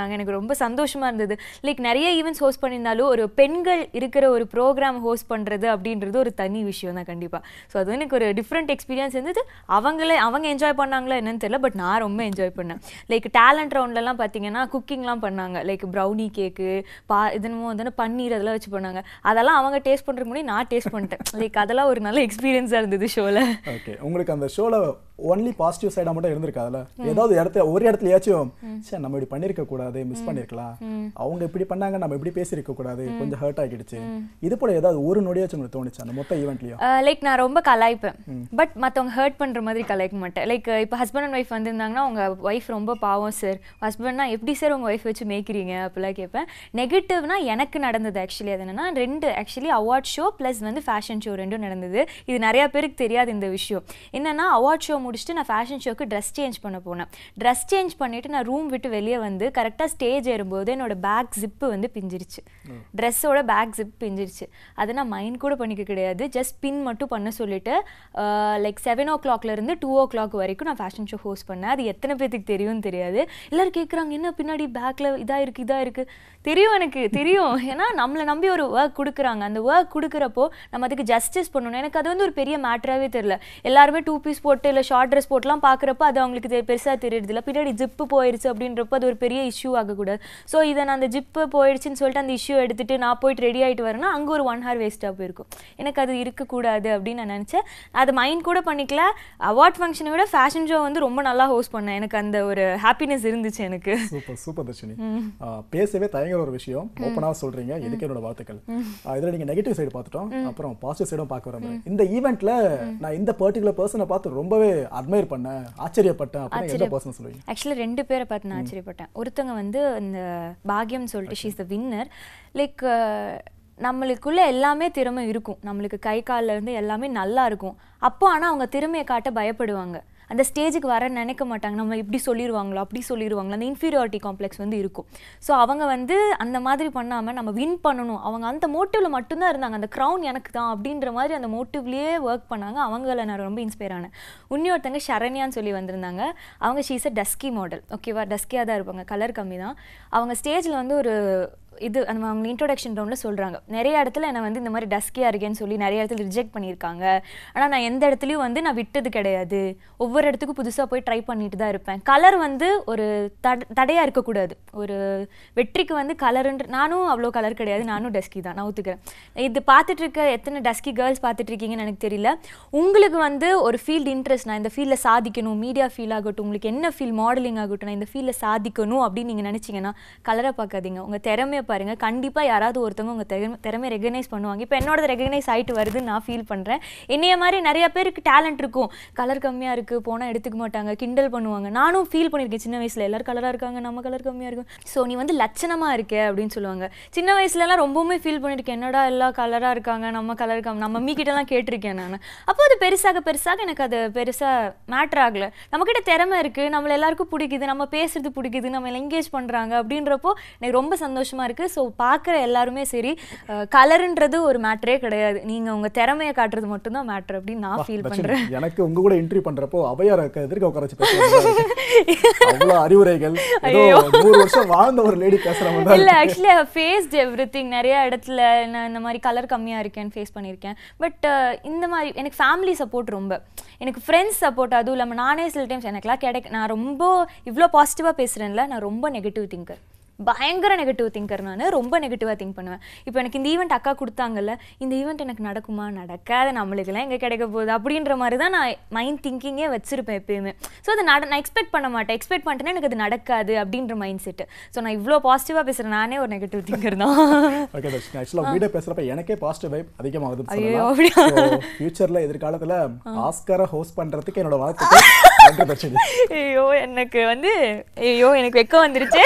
ரொம்ப சந்தோஷமாக இருந்தது லைக் நிறைய ஈவெண்ட்ஸ் ஹோஸ்ட் பண்ணியிருந்தாலும் ஒரு பெண்கள் இருக்கிற ஒரு ப்ரோக்ராம் ஹோஸ்ட் பண்ணுறது அப்படின்றது ஒரு தனி விஷயம் தான் கண்டிப்பாக ஸோ அது எனக்கு ஒரு டிஃப்ரெண்ட் எக்ஸ்பீரியன்ஸ் இருந்தது அவங்களே அவங்க என்ஜாய் பண்ணாங்களா என்னன்னு தெரியல பட் நான் ரொம்ப என்ஜாய் பண்ணேன் லைக் டேலண்ட் ரவுண்ட்லலாம் பார்த்தீங்கன்னா குக்கிங்லாம் பண்ணாங்க லைக் ப்ரௌனி கேக்கு பா இதனமோ வந்து பன்னீர் அதெல்லாம் வச்சு பண்ணாங்க அதெல்லாம் அவங்க டேஸ்ட் பண்ணுறதுக்கு முன்னாடி நான் டேஸ்ட் பண்ணிட்டேன் லைக் அதெல்லாம் ஒரு நல்ல எக்ஸ்பீரியன்ஸாக இருந்தது ஷோவில் ஓகே உங்களுக்கு அந்த ஷோல ஒன்லி பாசிட்டிவ் சைடா மட்டும் இருந்திருக்காதுல ஏதாவது இடத்துல ஒரு இடத்துலயாச்சும் சே நம்ம இப்படி பண்ணிருக்க கூடாது மிஸ் பண்ணிருக்கலாம் அவங்க இப்படி பண்ணாங்க நம்ம இப்படி பேசியிருக்க கூடாது கொஞ்சம் ஹர்ட் ஆகிடுச்சு இது போல ஏதாவது ஒரு நொடியாச்சும் உங்களுக்கு தோணுச்சு அந்த மொத்த ஈவெண்ட்லயும் லைக் நான் ரொம்ப கலாய்ப்பேன் பட் மற்றவங்க ஹர்ட் பண்ணுற மாதிரி கலாய்க்க மாட்டேன் லைக் இப்போ ஹஸ்பண்ட் அண்ட் ஒய்ஃப் வந்திருந்தாங்கன்னா அவங்க ஒய்ஃப் ரொம்ப பாவம் சார் ஹஸ்பண்ட்னா எப்படி சார் உங்கள் ஒய்ஃப் வச்சு மேய்க்கிறீங்க அப்படிலாம் கேட்பேன் நெகட்டிவ்னா எனக்கு நடந்தது ஆக்சுவலி அது என்னன்னா ரெண்டு ஆக்சுவலி அவார்ட் ஷோ ப்ளஸ் வந்து ஃபேஷன் ஷோ ரெண்டும் நடந்தது இது நிறையா பேருக்கு தெரியாது இந்த விஷயம் என்னன்னா அவார்ட் ஷோ முடிச்சுட்டு நான் ஃபேஷன் ஷோக்கு ட்ரெஸ் சேஞ்ச் பண்ண போனேன் ட்ரெஸ் சேஞ்ச் பண்ணிட்டு நான் ரூம் விட்டு வெளியே வந்து கரெக்டாக ஸ்டேஜ் ஏறும்போது என்னோட பேக் ஜிப்பு வந்து பிஞ்சிருச்சு ட்ரெஸ்ஸோட பேக் ஜிப் பிஞ்சிருச்சு அதை நான் மைண்ட் கூட பண்ணிக்க கிடையாது ஜஸ்ட் பின் மட்டும் பண்ண சொல்லிட்டு லைக் செவன் ஓ இருந்து டூ ஓ கிளாக் வரைக்கும் நான் ஃபேஷன் ஷோ ஹோஸ்ட் பண்ணேன் அது எத்தனை பேத்துக்கு தெரியும்னு தெரியாது எல்லாரும் கேட்குறாங்க என்ன பின்னாடி பேக்கில் இதாக இருக்குது இதாக இருக்குது தெரியும் எனக்கு தெரியும் ஏன்னா நம்மளை நம்பி ஒரு ஒர்க் கொடுக்குறாங்க அந்த ஒர்க் கொடுக்குறப்போ நம்ம அதுக்கு ஜஸ்டிஸ் பண்ணணும் எனக்கு அது வந்து ஒரு பெரிய மேட்டராகவே தெரியல எல்லாருமே டூ பீஸ் போட்டு இல்லை ஷார்ட் ட்ரெஸ் போட்டுலாம் பார்க்குறப்ப அது அவங்களுக்கு தெ- பெருசா தெரியுது இல்லை பின்னாடி ஜிப்பு போயிடுச்சு அப்படின்றப்ப அது ஒரு பெரிய இஷ்யூ ஆகக்கூடாது ஸோ இதை நான் அந்த ஜிப்பு போயிடுச்சுன்னு சொல்லிட்டு அந்த இஷ்யூ எடுத்துட்டு நான் போயிட்டு ரெடி ஆயிட்டு வரேன்னா அங்கே ஒரு ஒன் ஹவர் வேஸ்ட்டாக போயிருக்கும் எனக்கு அது இருக்கக்கூடாது அப்படின்னு நான் நினச்சேன் அது மைண்ட் கூட பண்ணிக்கல அவார்ட் ஃபங்க்ஷனை விட ஃபேஷன் ஷோ வந்து ரொம்ப நல்லா ஹோஸ்ட் பண்ணேன் எனக்கு அந்த ஒரு ஹாப்பினஸ் இருந்துச்சு எனக்கு சூப்பர் சூப்பர் தர்ஷினி ஆ, பேசவே தயங்குற ஒரு விஷயம் ஓப்பனாக சொல்றீங்க இதுக்கு என்னோட வாழ்த்துக்கள் ஆ, இதுல நீங்க நெகட்டிவ் சைடு பார்த்துட்டோம் அப்புறம் பாசிட்டிவ் சைடும் பார்க்க வரேன் இந்த ஈவெண்ட்ல நான் இந்த பர்டிகுலர் பர்சனை பார்த்து ரொம்பவே அட்மையர் பண்ணேன் ஆச்சரியப்பட்டேன் அப்படின்னு எந்த பர்சன் சொல்லுவீங்க ஆக்சுவலி ரெண்டு பேரை பார்த்து நான் ஆச்சரியப்பட்டேன் ஒருத்தங்க வந்து இந்த பாக்யம் சொல்லிட்டு ஷீஸ் த வின்னர் லைக் நம்மளுக்குள்ள எல்லாமே திறமை இருக்கும் நம்மளுக்கு கை கால்ல இருந்து எல்லாமே நல்லா இருக்கும் அப்போ ஆனால் அவங்க திறமையை காட்ட பயப்படுவாங்க அந்த ஸ்டேஜுக்கு வர நினைக்க மாட்டாங்க நம்ம இப்படி சொல்லிடுவாங்களோ அப்படி சொல்லிடுவாங்களோ அந்த இன்ஃபீரியாரிட்டி காம்ப்ளெக்ஸ் வந்து இருக்கும் ஸோ அவங்க வந்து அந்த மாதிரி பண்ணாமல் நம்ம வின் பண்ணணும் அவங்க அந்த மோட்டிவ்ல மட்டும்தான் இருந்தாங்க அந்த க்ரௌன் எனக்கு தான் அப்படின்ற மாதிரி அந்த மோட்டிவ்லேயே ஒர்க் பண்ணாங்க அவங்கள நான் ரொம்ப இன்ஸ்பயர் ஆனேன் இன்னொருத்தங்க சரண்யான்னு சொல்லி வந்திருந்தாங்க அவங்க ஷீஸ் அ டஸ்கி மாடல் ஓகேவா டஸ்கியாக தான் இருப்பாங்க கலர் கம்மி தான் அவங்க ஸ்டேஜில் வந்து ஒரு இது அந்த அவங்க இன்ட்ரோடக்ஷன் ரவுண்டில் சொல்கிறாங்க நிறைய இடத்துல என்னை வந்து இந்த மாதிரி டஸ்கியாக இருக்கேன்னு சொல்லி நிறைய இடத்துல ரிஜெக்ட் பண்ணியிருக்காங்க ஆனால் நான் எந்த இடத்துலையும் வந்து நான் விட்டது கிடையாது ஒவ்வொரு இடத்துக்கும் புதுசாக போய் ட்ரை பண்ணிட்டு தான் இருப்பேன் கலர் வந்து ஒரு தட தடையாக இருக்கக்கூடாது ஒரு வெற்றிக்கு வந்து கலருன்ற நானும் அவ்வளோ கலர் கிடையாது நானும் டஸ்கி தான் நான் ஒத்துக்கிறேன் இது பார்த்துட்டு இருக்க எத்தனை டஸ்கி கேர்ள்ஸ் பார்த்துட்டு இருக்கீங்கன்னு எனக்கு தெரியல உங்களுக்கு வந்து ஒரு ஃபீல்டு இன்ட்ரெஸ்ட் நான் இந்த ஃபீல்டில் சாதிக்கணும் மீடியா ஃபீல் ஆகட்டும் உங்களுக்கு என்ன ஃபீல் மாடலிங் ஆகட்டும் நான் இந்த ஃபீல்டில் சாதிக்கணும் அப்படின்னு நீங்கள் நினச்சிங்கன்னா கலரை பார்க்காதீங்க உங்கள் திறமையை பாருங்கள் கண்டிப்பாக யாராவது ஒருத்தவங்க உங்கள் திறமை திறமையை ரெகனைஸ் பண்ணுவாங்க இப்போ என்னோட ரெகனைஸ் ஆகிட்டு வருதுன்னு நான் ஃபீல் பண்ணுறேன் என்னைய மாதிரி நிறைய பேருக்கு டேலண்ட் இருக்கும் கலர் கம்மியாக இருக்குது போனால் எடுத்துக்க மாட்டாங்க கிண்டல் பண்ணுவாங்க நானும் ஃபீல் பண்ணியிருக்கேன் சின்ன வயசில் எல்லாரும் கலராக இருக்காங்க நம்ம கலர் கம்மியாக இருக்கும் ஸோ நீ வந்து லட்சணமாக இருக்க அப்படின்னு சொல்லுவாங்க சின்ன வயசுலலாம் ரொம்பவுமே ஃபீல் பண்ணியிருக்கேன் என்னடா எல்லா கலராக இருக்காங்க நம்ம கலர் கம் நம்ம மம்மி கிட்டலாம் கேட்டிருக்கேன் நான் அப்போ அது பெருசாக பெருசாக எனக்கு அது பெருசாக மேட்ரு ஆகலை நம்மக்கிட்ட திறமை இருக்குது நம்மள எல்லாருக்கும் பிடிக்குது நம்ம பேசுறது பிடிக்குது நம்ம என்கேஜ் பண்ணுறாங்க அப்படின்றப்போ எனக்கு ரொம்ப சந்தோஷமாக இருக்குது ஸோ பார்க்குற எல்லாருமே சரி கலருன்றது ஒரு மேட்டரே கிடையாது நீங்கள் உங்கள் திறமையை காட்டுறது மட்டும்தான் மேட்ரு அப்படின்னு நான் ஃபீல் தர்ஷினி, பண்ணுறேன் எனக்கு உங்க கூட இன்டர்வியூ பண்றப்போ அவையார் எதிர்க்க உட்கார வச்சு பேசுறாங்க அவ்வளவு அறிவுரைகள் ஏதோ நூறு வருஷம் வாழ்ந்த ஒரு லேடி பேசுற மாதிரி தான் இல்ல இருக்கு. Actually I faced everything நிறைய இடத்துல நான் இந்த மாதிரி கலர் கம்மியா இருக்கேன்னு ஃபேஸ் பண்ணியிருக்கேன் பட் இந்த மாதிரி எனக்கு ஃபேமிலி சப்போர்ட் ரொம்ப எனக்கு ஃப்ரெண்ட்ஸ் சப்போர்ட் அதுவும் இல்லாமல் நானே சில டைம்ஸ் எனக்குலாம் கிடைக்க நான் ரொம்ப இவ்வளோ பாசிட்டிவாக பேசுகிறேன்ல நான் ரொம்ப நெகட்டிவ் திங்கர் பயங்கர நெகட்டிவ் திங்கர் நான் ரொம்ப நெகட்டிவாக திங்க் பண்ணுவேன் இப்போ எனக்கு இந்த ஈவெண்ட் அக்கா கொடுத்தாங்கல்ல இந்த ஈவெண்ட் எனக்கு நடக்குமா நடக்காத நம்மளுக்கெல்லாம் எங்கே கிடைக்க போகுது அப்படின்ற மாதிரி தான் நான் மைண்ட் திங்கிங்கே வச்சிருப்பேன் எப்பயுமே ஸோ அதை நட நான் எக்ஸ்பெக்ட் பண்ண மாட்டேன் எக்ஸ்பெக்ட் பண்ணிட்டேன்னா எனக்கு அது நடக்காது அப்படின்ற மைண்ட் செட்டு ஸோ நான் இவ்வளோ பாசிட்டிவாக பேசுகிறேன் நானே ஒரு நெகட்டிவ் திங்கர் தான் ஓகே தர்ஷினி ஆக்சுவலாக வீடியோ பேசுறப்ப எனக்கே பாசிட்டிவ் வைப் அதிகமாகுதுன்னு ஐயோ, சொல்லலாம் ஃபியூச்சர்ல எதிர்காலத்துல ஆஸ்கரை ஹோஸ்ட் பண்றதுக்கு என்னோட வாழ்த்துக்கள் நன்றி தர்ஷினி ஐயோ எனக்கு வந்து ஐயோ எனக்கு வெக்கம் வந்துருச்சு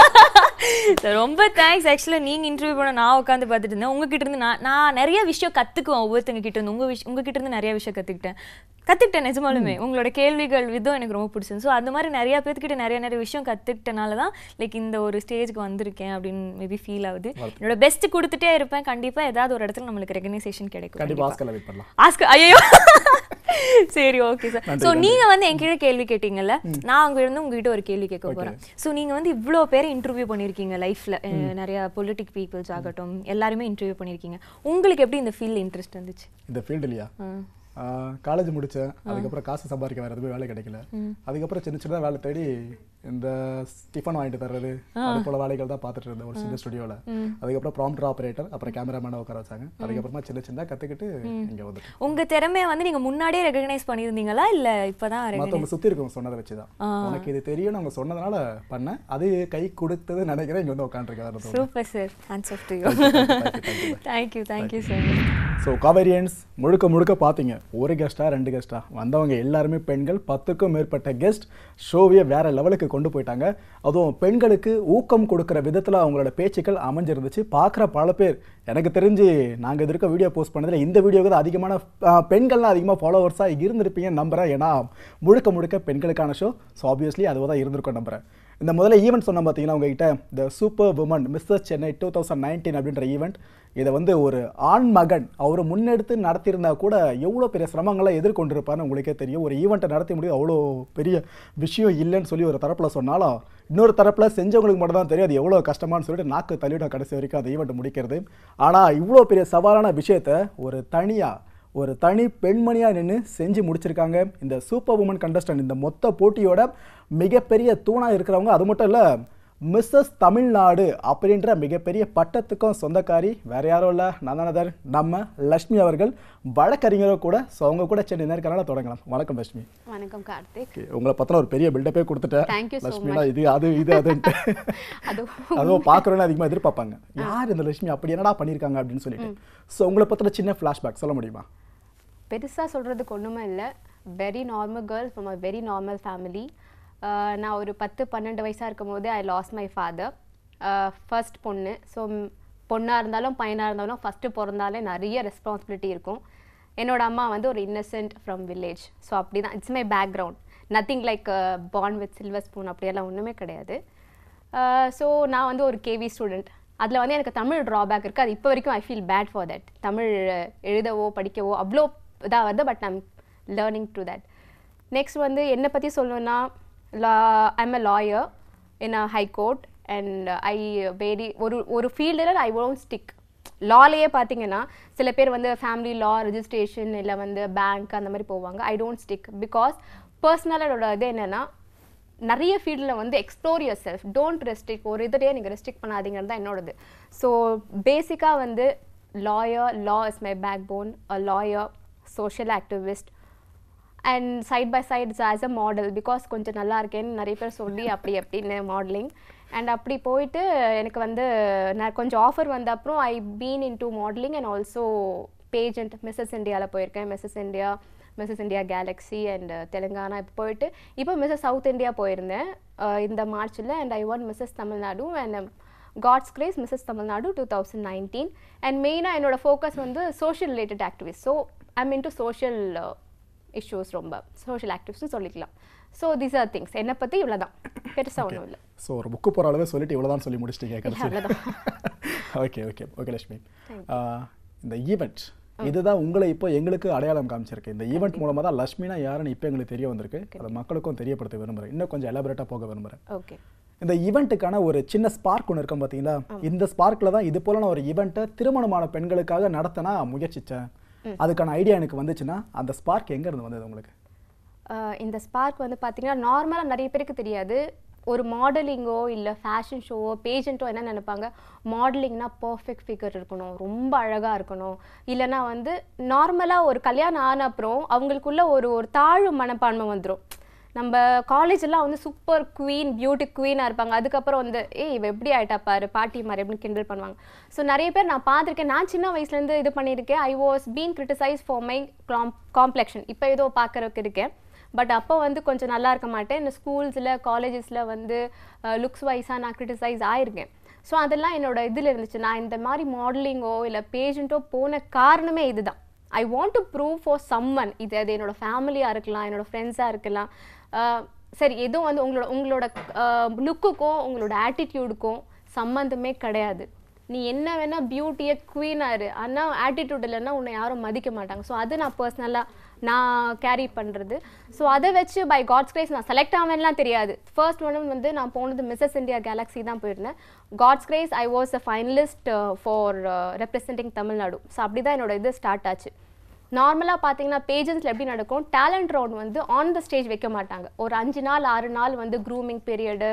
So, ரொம்ப தேங்க்ஸ் ஆக்சுவலாக நீங்கள் இன்டர்வியூ பண்ண நான் உட்காந்து பார்த்துட்டு இருந்தேன் உங்ககிட்ட இருந்து நான் நான் நிறைய விஷயம் கற்றுக்குவேன் ஒவ்வொருத்தங்க கிட்ட இருந்து உங்கள் விஷ் உங்ககிட்ட இருந்து நிறைய விஷயம் கற்றுக்கிட்டேன் கற்றுக்கிட்டேன் நிஜமாலுமே உங்களோட கேள்விகள் விதம் எனக்கு ரொம்ப பிடிச்சிருந்து ஸோ அந்த மாதிரி நிறைய பேர்த்துக்கிட்ட நிறைய நிறைய விஷயம் கற்றுக்கிட்டனால தான் லைக் இந்த ஒரு ஸ்டேஜ்க்கு வந்திருக்கேன் அப்படின்னு மேபி ஃபீல் ஆகுது என்னோட பெஸ்ட் கொடுத்துட்டே இருப்பேன் கண்டிப்பாக ஏதாவது ஒரு இடத்துல நம்மளுக்கு ரெகனைசேஷன் கிடைக்கும் கண்டிப்பா ஆஸ்கர்ல வெயிட் பண்ணலாம் ஆஸ்கர் ஐயோ சரி ஓகே சார் நன்றி, ஸோ நன்றி. நீங்க வந்து என்கிட்ட கேள்வி கேட்டீங்கல்ல நான் அங்க இருந்து உங்ககிட்ட ஒரு கேள்வி கேட்க போறேன் ஸோ நீங்க வந்து இவ்ளோ பேரை இன்டர்வியூ பண்ணிருக்கீங்க லைஃப்ல நிறைய பொலிட்டிக் பீப்புள்ஸ் ஆகட்டும் எல்லாருமே இன்டர்வியூ பண்ணிருக்கீங்க உங்களுக்கு எப்படி இந்த ஃபீல்ட் இன்ட்ரெஸ்ட் வந்துச்சு இந்த ஃபீல்டுலையா காலேஜ் முடித்தேன் அதுக்கப்புறம் காசு சம்பாதிக்க வேறு எதுவுமே வேலை கிடைக்கல அதுக்கப்புறம் சின்ன சின்ன வேலை தேடி இந்த டிஃபன் வாங்கிட்டு தர்றது அது போல வேலைகள் தான் பார்த்துட்டு இருந்தேன் ஒரு சின்ன ஸ்டுடியோவில் அதுக்கப்புறம் ப்ராம்ப்டர் ஆப்ரேட்டர் அப்புறம் கேமராமேனை உட்கார வச்சாங்க அதுக்கப்புறமா சின்ன சின்னதாக கற்றுக்கிட்டு இங்கே வந்துட்டு உங்க திறமையை வந்து நீங்க முன்னாடியே ரெகக்னைஸ் பண்ணியிருந்தீங்களா இல்ல இப்பதான் recognize- மற்றவங்க சுற்றி இருக்கவங்க சொன்னதை வச்சு தான் உனக்கு இது தெரியும்னு அவங்க சொன்னதுனால பண்ணேன் அது கை கொடுத்தது நினைக்கிறேன் இங்கே வந்து உட்காந்துருக்கேன் super sir answer to you thank you thank you sir so காவேரியன்ஸ் முழுக்க முழுக்க பார்த்தீங்க ஒரு கெஸ்ட்டா ரெண்டு கெஸ்ட்டா வந்தவங்க எல்லாருமே பெண்கள் பத்துக்கும் மேற்பட்ட கெஸ்ட் ஷோவையே வேற லெவலுக்கு கொண்டு போயிட்டாங்க அதுவும் பெண்களுக்கு ஊக்கம் கொடுக்குற விதத்தில் அவங்களோட பேச்சுக்கள் அமைஞ்சிருந்துச்சு பார்க்குற பல பேர் எனக்கு தெரிஞ்சு நாங்கள் இது இருக்க வீடியோ போஸ்ட் பண்ணதில் இந்த வீடியோக்கு தான் அதிகமான ஆஹ், பெண்கள்லாம் அதிகமாக ஃபாலோவர்ஸாக இருந்திருப்பீங்கன்னு நம்புறேன் ஏன்னா முழுக்க முழுக்க பெண்களுக்கான ஷோ ஸோ ஆப்வியஸ்லி அதுவாக தான் இருந்திருக்கும் நம்புறேன் இந்த முதல்ல ஈவெண்ட் சொன்ன பார்த்தீங்கன்னா உங்ககிட்ட the super woman Mrs Chennai two thousand nineteen அப்படின்ற ஈவெண்ட் இதை வந்து ஒரு ஆண் மகன் அவர் முன்னெடுத்து நடத்தியிருந்தா கூட எவ்வளோ பெரிய சிரமங்களை எதிர்கொண்டிருப்பார்னு உங்களுக்கே தெரியும் ஒரு ஈவெண்ட்டை நடத்தி முடியும் அவ்வளோ பெரிய விஷயம் இல்லைன்னு சொல்லி ஒரு தரப்பில் சொன்னாலும் இன்னொரு தரப்பில் செஞ்சவங்களுக்கு மட்டும் தான் தெரியும் அது எவ்வளோ கஷ்டமான்னு சொல்லிட்டு நாக்கு தள்ளிவிடும் கடைசி வரைக்கும் அந்த ஈவெண்ட் முடிக்கிறது ஆனால் இவ்வளோ பெரிய சவாலான விஷயத்தை ஒரு தனியாக ஒரு தனி பெண்மணியாக நின்று செஞ்சு முடிச்சிருக்காங்க இந்த சூப்பர் உமன் கண்டஸ்டன்ட் இந்த மொத்த போட்டியோட மிகப்பெரிய தூணாக இருக்கிறவங்க அது மட்டும் இல்லை மிஸ்ஸஸ் தமிழ்நாடு அப்படின்ற மிகப்பெரிய பட்டத்துக்கும் சொந்தக்காரி வேற யாரும் இல்லை நந்தனதர் நம்ம லக்ஷ்மி அவர்கள் வழக்கறிஞரோ கூட ஸோ அவங்க கூட சென்னை நேர்காணல தொடங்கலாம் வணக்கம் லக்ஷ்மி வணக்கம் கார்த்திக் Okay, உங்களை பத்தின ஒரு பெரிய பில்டப்பே கொடுத்துட்டேன் Thank you so லக்ஷ்மினா இது அது இது அதுன்ட்டு அதுவும் அதுவும் பார்க்குறவங்க அதிகமாக எதிர்பார்ப்பாங்க யார் இந்த லட்சுமி அப்படி என்னடா பண்ணியிருக்காங்க அப்படின்னு சொல்லிட்டு ஸோ உங்களை பத்தின சின்ன ஃப்ளாஷ்பேக் சொல்ல முடியுமா பெருசா சொல்றதுக்கு ஒண்ணுமே இல்லை very normal girl from a very normal family நான் ஒரு பத்து பன்னெண்டு வயசா இருக்கும் போது I lost my father first பொண்ணு ஸோ பொண்ணாக இருந்தாலும் பையனாக இருந்தாலும் ஃபஸ்ட்டு பிறந்தாலே நிறைய ரெஸ்பான்சிபிலிட்டி இருக்கும் என்னோட அம்மா வந்து ஒரு இன்னசென்ட் ஃப்ரம் வில்லேஜ் ஸோ அப்படி தான் it's my background nothing like born with silver spoon அப்படியெல்லாம் ஒன்றுமே கிடையாது ஸோ நான் வந்து ஒரு கேவி ஸ்டூடெண்ட் அதில் வந்து எனக்கு தமிழ் ட்ராபேக் இருக்குது அது இப்போ வரைக்கும் I feel bad for that Tamil ah, எழுதவோ படிக்கவோ அவ்வளோ இதாக வருது but I'm learning to that next வந்து என்னை பற்றி சொல்லணும்னா law I'm a lawyer in a high court and I very ஒரு ஒரு ஃபீல்டில் ஐ ஒன்ட் ஸ்டிக் லாலேயே பார்த்தீங்கன்னா சில பேர் வந்து ஃபேமிலி லா ரெஜிஸ்ட்ரேஷன் இல்லை வந்து பேங்க் அந்த மாதிரி போவாங்க ஐ டோன்ட் ஸ்டிக் பிகாஸ் பர்சனலாக என்னோட இது என்னென்னா நிறைய ஃபீல்டில் வந்து explore yourself don't restrict ஒரு இதுலேயே நீங்கள் ரெஸ்ட்ரிக்ட் பண்ணாதீங்கிறது தான் என்னோடது ஸோ பேசிக்காக வந்து lawyer law is my backbone a lawyer social activist and side by side as a model because கொஞ்சம் நல்லா இருக்கேன்னு நிறைய பேர் சொல்லி அப்படி அப்படின்னு மாடலிங் அண்ட் அப்படி போயிட்டு எனக்கு வந்து நான் கொஞ்சம் ஆஃபர் வந்த அப்புறம் I been into modelling and also pageant Mrs இந்தியாவில் போயிருக்கேன் Mrs India Mrs India galaxy and Telangana இப்போ போயிட்டு இப்போ மிஸ்ஸஸ் சவுத் இந்தியா போயிருந்தேன் அஹ் இந்த மார்ச்சில் and I won Mrs Tamil Nadu and God's grace Mrs Tamil Nadu two thousand nineteen and மெயினாக என்னோட ஃபோக்கஸ் வந்து social related activist so I'm into social issues ரொம்ப சோஷியல் ஆக்டிவிஸ்ட்னு சொல்லிக்கலாம் ஸோ தீஸ் ஆர் திங்ஸ் என்னை பற்றி இவ்வளோ தான் பெருசாக ஒன்றும் இல்லை ஸோ ஒரு புக்கு போகிற அளவே சொல்லிட்டு இவ்வளோதான் சொல்லி முடிச்சிட்டீங்க கடைசி அவ்வளவுதான். ஓகே ஓகே ஓகே லட்சுமி ஆஹ், இந்த ஈவெண்ட் இதுதான் உங்களை இப்போ எங்களுக்கு அடையாளம் காமிச்சிருக்கு இந்த ஈவெண்ட் மூலமாக தான் லட்சுமினா யாருன்னு இப்போ எங்களுக்கு தெரிய வந்திருக்கு அதை மக்களுக்கும் தெரியப்படுத்த விரும்புகிறேன் இன்னும் கொஞ்சம் எலாபரேட்டாக போக விரும்புகிறேன் ஓகே இந்த ஈவெண்ட்டுக்கான ஒரு சின்ன ஸ்பார்க் ஒன்று இருக்கும் பார்த்தீங்களா இந்த ஸ்பார்க்கில் தான் இது போல நான் ஒரு ஈவெண்ட்டை திருமணமான பெண்களுக்காக நடத்தினா முயற்சித்தேன் அதுக்கான ஐடியா எனக்கு வந்துச்சுன்னா அந்த ஸ்பார்க் எங்கேருந்து வந்தது உங்களுக்கு அஹ் இந்த ஸ்பார்க் வந்து பார்த்தீங்கன்னா நார்மலாக நிறைய பேருக்கு தெரியாது ஒரு மாடலிங்கோ இல்லை ஃபேஷன் ஷோவோ பேஜெண்ட்டோ என்ன நினைப்பாங்க மாடலிங்னா பர்ஃபெக்ட் ஃபிகர் இருக்கணும் ரொம்ப அழகாக இருக்கணும் இல்லைன்னா வந்து நார்மலாக ஒரு கல்யாணம் ஆன அப்புறம் அவங்களுக்குள்ள ஒரு ஒரு தாழ்வு மனப்பான்மை வந்துடும் நம்ம காலேஜெல்லாம் வந்து சூப்பர் குவீன் பியூட்டி குவீனாக இருப்பாங்க அதுக்கப்புறம் வந்து ஏய் இவ எப்படி ஆயிட்டா பாரு பாட்டி மாதிரி எப்படி கிண்டல் பண்ணுவாங்க ஸோ நிறைய பேர் நான் பார்த்துருக்கேன் நான் சின்ன வயசுலேருந்து இது பண்ணியிருக்கேன் I was been criticise for my complexion இப்போ ஏதோ பார்க்குறதுக்கு இருக்கேன் பட் அப்போ வந்து கொஞ்சம் நல்லா இருக்க மாட்டேன் இந்த ஸ்கூல்ஸில் காலேஜஸில் வந்து லுக்ஸ் வைஸாக நான் கிரிட்டிசைஸ் ஆயிருக்கேன் ஸோ அதெல்லாம் என்னோட இதில் இருந்துச்சு நான் இந்த மாதிரி மாடலிங்கோ இல்லை பேஜெண்ட்டோ போன காரணமே இதுதான் I want to prove for someone இது அது என்னோட ஃபேமிலியாக இருக்கலாம் என்னோட ஃப்ரெண்ட்ஸாக இருக்கலாம் அஹ் சரி எதுவும் வந்து உங்களோட உங்களோட லுக்குக்கும் உங்களோட ஆட்டிடியூடுக்கும் சம்மந்தமே கிடையாது நீ என்ன வேணா பியூட்டியை குவீனாக இரு ஆனால் ஆட்டிடியூட் இல்லைன்னா உன்னை யாரும் மதிக்க மாட்டாங்க ஸோ அது நான் பர்சனலாக நான் கேரி பண்ணுறது ஸோ அதை வச்சு பை காட்ஸ் கிரேஸ் நான் செலக்ட் ஆவேன்லாம் தெரியாது ஃபர்ஸ்ட் ஒன் வந்து நான் போனது மிஸ்ஸஸ் இந்தியா கேலக்ஸி தான் போயிருந்தேன் God's grace I was a finalist for representing Tamil Nadu so அப்படி தான் என்னோட இது ஸ்டார்ட் ஆச்சு நார்மலாக பார்த்தீங்கன்னா பேஜன்ஸில் எப்படி நடக்கும் டேலண்ட் ரவுண்ட் வந்து ஆன் த ஸ்டேஜ் வைக்க மாட்டாங்க ஒரு அஞ்சு நாள் ஆறு நாள் வந்து grooming period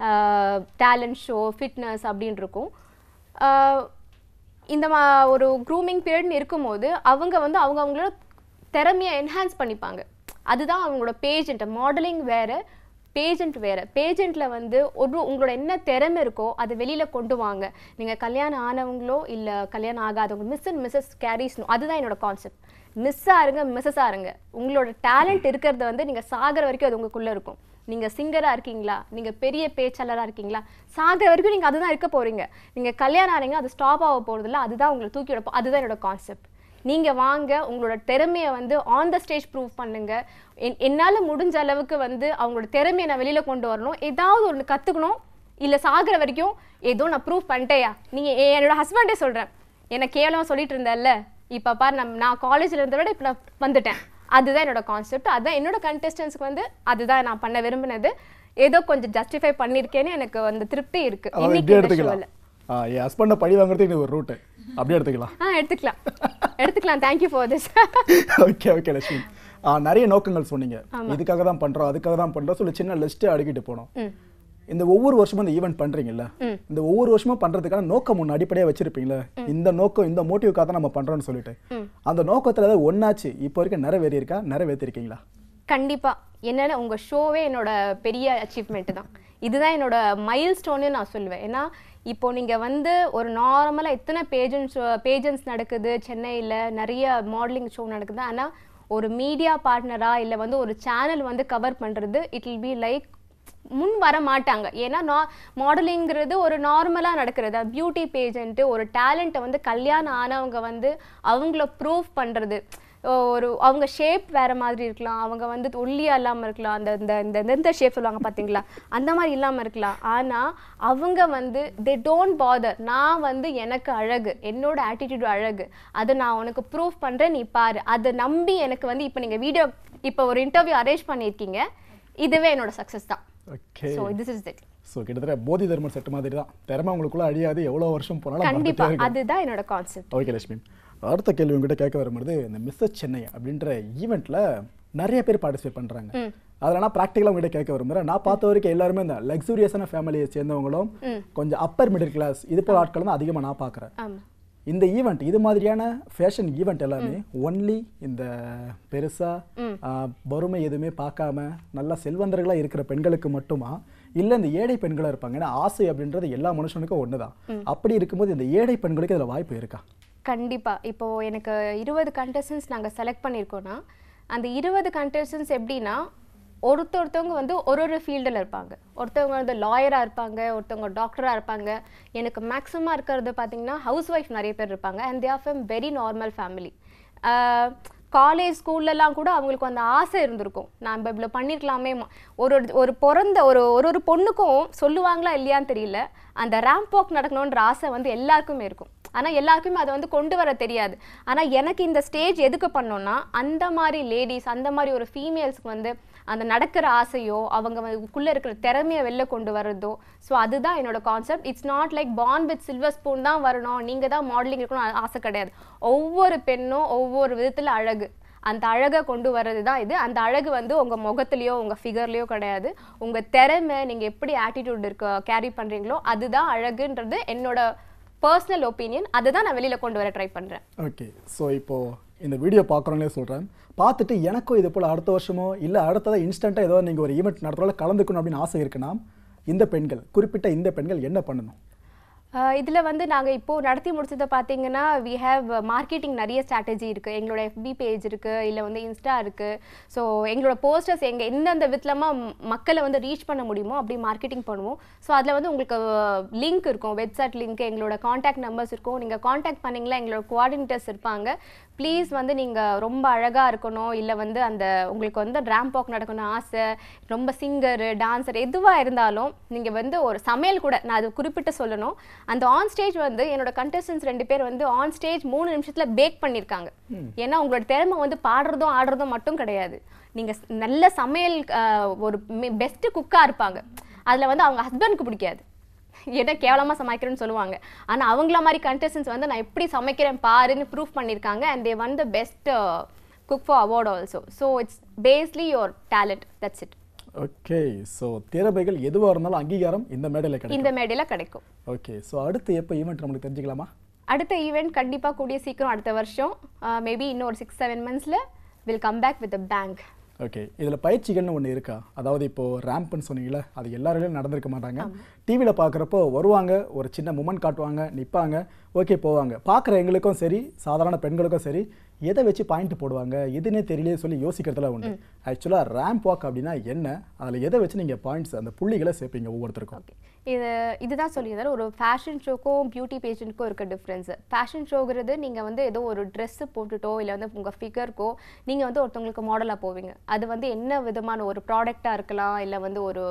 talent show fitness அப்படின்னு இருக்கும் ஆஹ் இந்த மா ஒரு க்ரூமிங் பீரியட்னு இருக்கும்போது அவங்க வந்து அவங்க அவங்களோட திறமையை என்ஹான்ஸ் பண்ணிப்பாங்க அதுதான் அவங்களோட பேஜெண்ட் மாடலிங் வேறு பேஜெண்ட் வேறு பேஜெண்ட்டில் வந்து ஒரு உங்களோட என்ன திறமை இருக்கோ அதை வெளியில் கொண்டு வாங்க நீங்கள் கல்யாணம் ஆனவங்களோ இல்லை கல்யாணம் ஆகாதவங்க மிஸ் அண்ட் மிஸ்ஸஸ் கேரிஸ்னு அதுதான் என்னோட கான்செப்ட் மிஸ்ஸாக இருங்க மிஸ்ஸஸாக இருங்க உங்களோட டேலண்ட் இருக்கிறத வந்து நீங்கள் சாகிற வரைக்கும் அது உங்களுக்குள்ளே இருக்கும் நீங்கள் சிங்கராக இருக்கீங்களா நீங்கள் பெரிய பேச்சாளராக இருக்கீங்களா சாகிற வரைக்கும் நீங்கள் அதுதான் இருக்க போகிறீங்க நீங்கள் கல்யாணம் ஆனீங்க அது ஸ்டாப் ஆக போகிறதில்ல அதுதான் உங்களை தூக்கி விடப்போ அதுதான் என்னோட கான்செப்ட் நீங்கள் வாங்க உங்களோட திறமையை வந்து ஆன் த ஸ்டேஜ் ப்ரூவ் பண்ணுங்க என் என்னால் முடிஞ்ச அளவுக்கு வந்து அவங்களோட திறமையை நான் வெளியில் கொண்டு வரணும் ஏதாவது ஒன்று கற்றுக்கணும் இல்லை சாகிற வரைக்கும் ஏதோ நான் ப்ரூவ் பண்ணிட்டேயா நீங்கள் என்னோட ஹஸ்பண்டே சொல்கிறேன் என்னை கேவலம் சொல்லிட்டு இருந்தேல்ல இப்போ பாரு நம் நான் காலேஜில் இருந்த விட இப்போ நான் வந்துட்டேன் அதுதான் என்னோட கான்செப்ட் அதுதான் என்னோட கண்டெஸ்டன்ஸ்க்கு வந்து அதுதான் நான் பண்ண விரும்பினது ஏதோ கொஞ்சம் ஜஸ்டிஃபை பண்ணியிருக்கேன்னு எனக்கு வந்து திருப்தி இருக்கு அதாவது இன்னைக்கு இப்படி இந்த எடுத்துக்கலாம் ஷோவில் ஆ, என் ஹஸ்பண்டை பழி வாங்குறதுக்கு இது ஒரு ரூட்டு அப்படியே எடுத்துக்கலாம் ஆ எடுத்துக்கலாம் எடுத்துக்கலாம் thank you for this okay okay Lakshmi ஆ, நிறைய நோக்கங்கள் சொன்னீங்க இதுக்காக தான் பண்றோம் அதுக்காக தான் பண்றோம் சொல்லி சின்ன லிஸ்ட்டே அடுக்கிட்டு போனோம் இந்த ஒவ்வொரு வருஷமும் இந்த ஈவெண்ட் பண்றீங்கல்ல இந்த ஒவ்வொரு வருஷமும் பண்றதுக்கான நோக்கம் ஒன்று அடிப்படையா வச்சிருப்பீங்களே இந்த நோக்கம் இந்த மோட்டிவ்க்காக தான் நம்ம பண்றோம்னு சொல்லிட்டு அந்த நோக்கத்துல ஏதாவது ஒன்னாச்சு இப்போ வரைக்கும் நிறைவேறி இருக்கா நிறைவேற்றிருக்கீங்களா கண்டிப்பா என்னன்னா உங்க ஷோவே என்னோட பெரிய அச்சீவ்மெண்ட் தான் இதுதான் என்னோட மைல் ஸ்டோன்னு நான் சொல்லுவேன் ஏன்னா இப்போ நீங்க வந்து ஒரு நார்மலா எத்தனை பேஜன்ஸ் பேஜன்ஸ் நடக்குது சென்னையில நிறைய மாடலிங் ஷோ நடக்குது ஆனா ஒரு மீடியா பார்ட்னரா இல்ல வந்து ஒரு சேனல் வந்து கவர் பண்றது இட் வில் பி லைக் முன் வர மாட்டாங்க ஏன்னா நா மாடலிங்கிறது ஒரு நார்மலாக நடக்கிறது பியூட்டி பேஜென்ட்டு ஒரு டேலண்ட்டை வந்து கல்யாணம் ஆனவங்க வந்து அவங்கள ப்ரூவ் பண்ணுறது ஒரு அவங்க ஷேப் வேற மாதிரி இருக்கலாம் அவங்க வந்து ஒல்லியா இல்லாமல் இருக்கலாம் அந்த இந்த இந்த இந்த ஷேப் சொல்லுவாங்க பார்த்தீங்களா அந்த மாதிரி இல்லாமல் இருக்கலாம் ஆனால் அவங்க வந்து தே டோன்ட் பாதர் நான் வந்து எனக்கு அழகு என்னோட ஆட்டிடியூட் அழகு அதை நான் உனக்கு ப்ரூவ் பண்ணுறேன் நீ பாரு அதை நம்பி எனக்கு வந்து இப்போ நீங்கள் வீடியோ இப்போ ஒரு இன்டர்வியூ அரேஞ்ச் பண்ணியிருக்கீங்க இதுவே என்னோட சக்ஸஸ் தான் okay so this is it so கிட்டத்தட்ட போதி தர்மர் செட்டு மாதிரி தான் திறமை உங்களுக்குள்ள அழியாது எவ்வளோ வருஷம் போனாலும் கண்டிப்பா மறந்துட்டே இருக்கும். அதுதான் என்னோட கான்செப்ட் ஓகே லட்சுமி அடுத்த கேள்வி உங்ககிட்ட கேட்க வரும்போது இந்த மிஸ்ஸஸ் சென்னை அப்படின்ற ஈவெண்ட்ல நிறைய பேர் பார்ட்டிசிபேட் பண்றாங்க அதில் நான் ப்ராக்டிக்கலாக உங்ககிட்ட கேட்க விரும்புகிறேன் நான் பார்த்த வரைக்கும் எல்லாருமே இந்த லக்ஸூரியஸான ஃபேமிலியை சேர்ந்தவங்களும் கொஞ்சம் அப்பர் மிடில் கிளாஸ் இது போல ஆட்கள் தான் அதிகமாக நான் பார்க்குறேன் ஆமா இந்த ஈவெண்ட் இது மாதிரியான ஃபேஷன் ஈவெண்ட் எல்லாமே ஒன்லி இந்த பெருசா ஆ, வறுமை எதுவுமே பார்க்காம நல்லா செல்வந்தர்களா இருக்கிற பெண்களுக்கு மட்டுமா இல்ல இந்த ஏழை பெண்களா இருப்பாங்க ஏன்னா ஆசை அப்படின்றது எல்லா மனுஷனுக்கும் ஒண்ணுதான் அப்படி இருக்கும்போது இந்த ஏழை பெண்களுக்கு இதுல வாய்ப்பு இருக்கா கண்டிப்பா இப்போ எனக்கு இருபது கண்டஸ்டன்ஸ் நாங்க செலக்ட் பண்ணியிருக்கோம்னா அந்த இருபது கண்டஸ்டன்ஸ் எப்படின்னா ஒருத்த ஒருத்தவங்க வந்து ஒரு ஒரு ஃபீல்டில் இருப்பாங்க ஒருத்தவங்க வந்து லாயராக இருப்பாங்க ஒருத்தவங்க டாக்டராக இருப்பாங்க எனக்கு மேக்ஸிமம் இருக்கிறது பார்த்தீங்கன்னா ஹவுஸ் ஒய்ஃப் நிறைய பேர் இருப்பாங்க and they are from very normal family college ஸ்கூல்லலாம் கூட அவங்களுக்கு அந்த ஆசை இருந்திருக்கும் நம்ம இவ்வளோ பண்ணியிருக்கலாமே ம- ஒரு ஒரு- ஒரு பிறந்த ஒரு ஒரு ஒரு பொண்ணுக்கும் சொல்லுவாங்களா இல்லையான்னு தெரியல அந்த ரேம்ப் வாக் நடக்கணுன்ற ஆசை வந்து எல்லாருக்குமே இருக்கும் ஆனால் எல்லாருக்குமே அதை வந்து கொண்டு வர தெரியாது ஆனால் எனக்கு இந்த ஸ்டேஜ் எதுக்கு பண்ணோன்னா அந்த மாதிரி லேடிஸ் அந்த மாதிரி ஒரு ஃபீமேல்ஸ்க்கு வந்து அந்த நடக்கிற ஆசையோ அவங்க உள்ளே இருக்கிற திறமையை வெளில கொண்டு வர்றதோ ஸோ அதுதான் என்னோட concept it's not like born with silver spoon தான் வரணும் நீங்கள் தான் மாடலிங் இருக்கணும் ஆ- ஆசை கிடையாது ஒவ்வொரு பெண்ணும் ஒவ்வொரு விதத்தில் அழகு அந்த அழகை கொண்டு வர்றது தான் இது அந்த அழகு வந்து உங்கள் முகத்துலேயோ உங்கள் ஃபிகர்லேயோ கிடையாது உங்கள் திறமை நீங்கள் எப்படி ஆட்டிடியூட் இருக்க கேரி பண்ணுறீங்களோ அதுதான் அழகுன்றது என்னோட பர்சனல் ஒப்பீனியன் அதுதான் நான் வெளியில் கொண்டு வர ட்ரை பண்ணுறேன் ஓகே ஸோ இப்போ இந்த வீடியோ பார்க்குறோன்னே சொல்றேன் பார்த்துட்டு எனக்கும் இது போல அடுத்த வருஷமோ இல்ல அடுத்ததாக இன்ஸ்டண்ட்டாக ஏதோ நீங்க ஒரு ஈவெண்ட் நடத்துறோம்ல கலந்துக்கணும் அப்படின்னு ஆசை இருக்குன்னா இந்த பெண்கள் குறிப்பிட்ட இந்த பெண்கள் என்ன பண்ணணும் இதில் வந்து நாங்கள் இப்போது நடத்தி முடிச்சதை பார்த்தீங்கன்னா வி ஹேவ் மார்க்கெட்டிங் நிறைய ஸ்ட்ராட்டஜி இருக்குது எங்களோட எஃபி பேஜ் இருக்குது இல்லை வந்து இன்ஸ்டா இருக்குது ஸோ எங்களோட போஸ்டர்ஸ் எங்கள் எந்தெந்த விதலமாக மக்களை வந்து ரீச் பண்ண முடியுமோ அப்படி மார்க்கெட்டிங் பண்ணுவோம் ஸோ அதில் வந்து உங்களுக்கு லிங்க் இருக்கும் வெப்சைட் லிங்க் எங்களோட காண்டாக்ட் நம்பர்ஸ் இருக்கும் நீங்கள் காண்டாக்ட் பண்ணிங்களா எங்களோட கோஆர்டினேட்டர்ஸ் இருப்பாங்க ப்ளீஸ் வந்து நீங்கள் ரொம்ப அழகாக இருக்கணும் இல்லை வந்து அந்த உங்களுக்கு வந்து ரேம்ப் வாக் நடக்கணும் ஆசை ரொம்ப சிங்கரு டான்ஸர் எதுவாக இருந்தாலும் நீங்கள் வந்து ஒரு சமையல் கூட நான் அது குறிப்பிட்டு சொல்லணும் அந்த ஆன் ஸ்டேஜ் வந்து என்னோட கண்டஸ்டன்ஸ் ரெண்டு பேர் வந்து ஆன் ஸ்டேஜ் மூணு நிமிஷத்தில் பேக் பண்ணியிருக்காங்க ஏன்னா உங்களோட திறமை வந்து பாடுறதும் ஆடுறதும் மட்டும் கிடையாது நீங்கள் நல்ல சமையல் ஆஹ், ஒரு பெஸ்ட்டு குக்காக இருப்பாங்க அதில் வந்து அவங்க ஹஸ்பண்டுக்கு பிடிக்காது ஏன்னா கேவலமாக சமைக்கிறேன்னு சொல்லுவாங்க ஆனால் அவங்கள மாதிரி கண்டஸ்டன்ஸ் வந்து நான் எப்படி சமைக்கிறேன் பாருன்னு ப்ரூஃப் பண்ணியிருக்காங்க and they won the best cook for award also so it's basically your talent that's it okay so திறமைகள் எதுவாக இருந்தாலும் அங்கீகாரம் இந்த மேடையில் கிடைக்கும் இந்த மேடையில் கிடைக்கும் ஓகே ஸோ அடுத்து எப்போ ஈவெண்ட் நம்மளுக்கு தெரிஞ்சுக்கலாமா அடுத்த ஈவெண்ட் கண்டிப்பாக கூடிய சீக்கிரம் அடுத்த வருஷம் மேபி இன்னும் ஒரு சிக்ஸ் செவன் மந்த்ஸில் will come back with bang okay இதில் பயிற்சிகள்னு ஒன்று இருக்கா அதாவது இப்போ ரேம்ப்னு சொன்னீங்களே அது எல்லாரையும் நடந்திருக்க மாட்டாங்க டிவியில் பார்க்குறப்போ வருவாங்க ஒரு சின்ன மூமெண்ட் காட்டுவாங்க நிற்பாங்க ஓகே போவாங்க பார்க்குற எங்களுக்கும் சரி சாதாரண பெண்களுக்கும் சரி எதை வச்சு பாயிண்ட் போடுவாங்க எதுனே தெரியலையே சொல்லி யோசிக்கிறதுல உண்டு ஆக்சுவலாக ரேம்ப் வாக் அப்படின்னா என்ன அதில் எதை வச்சு நீங்கள் பாயிண்ட்ஸ் அந்த புள்ளிகளை சேர்ப்பீங்க ஒவ்வொருத்தருக்கும் ஓகே இது இதுதான் சொல்லியிருந்தாரு ஒரு ஃபேஷன் ஷோக்கும் பியூட்டி பேஜெண்ட்க்கும் இருக்க டிஃப்ரென்ஸ் ஃபேஷன் ஷோங்கிறது நீங்கள் வந்து ஏதோ ஒரு ட்ரெஸ்ஸு போட்டுட்டோ இல்லை வந்து உங்கள் ஃபிகருக்கோ நீங்கள் வந்து ஒருத்தவங்களுக்கு மாடலாக போவீங்க அது வந்து என்ன விதமான ஒரு ப்ராடக்டாக இருக்கலாம் இல்லை வந்து ஒரு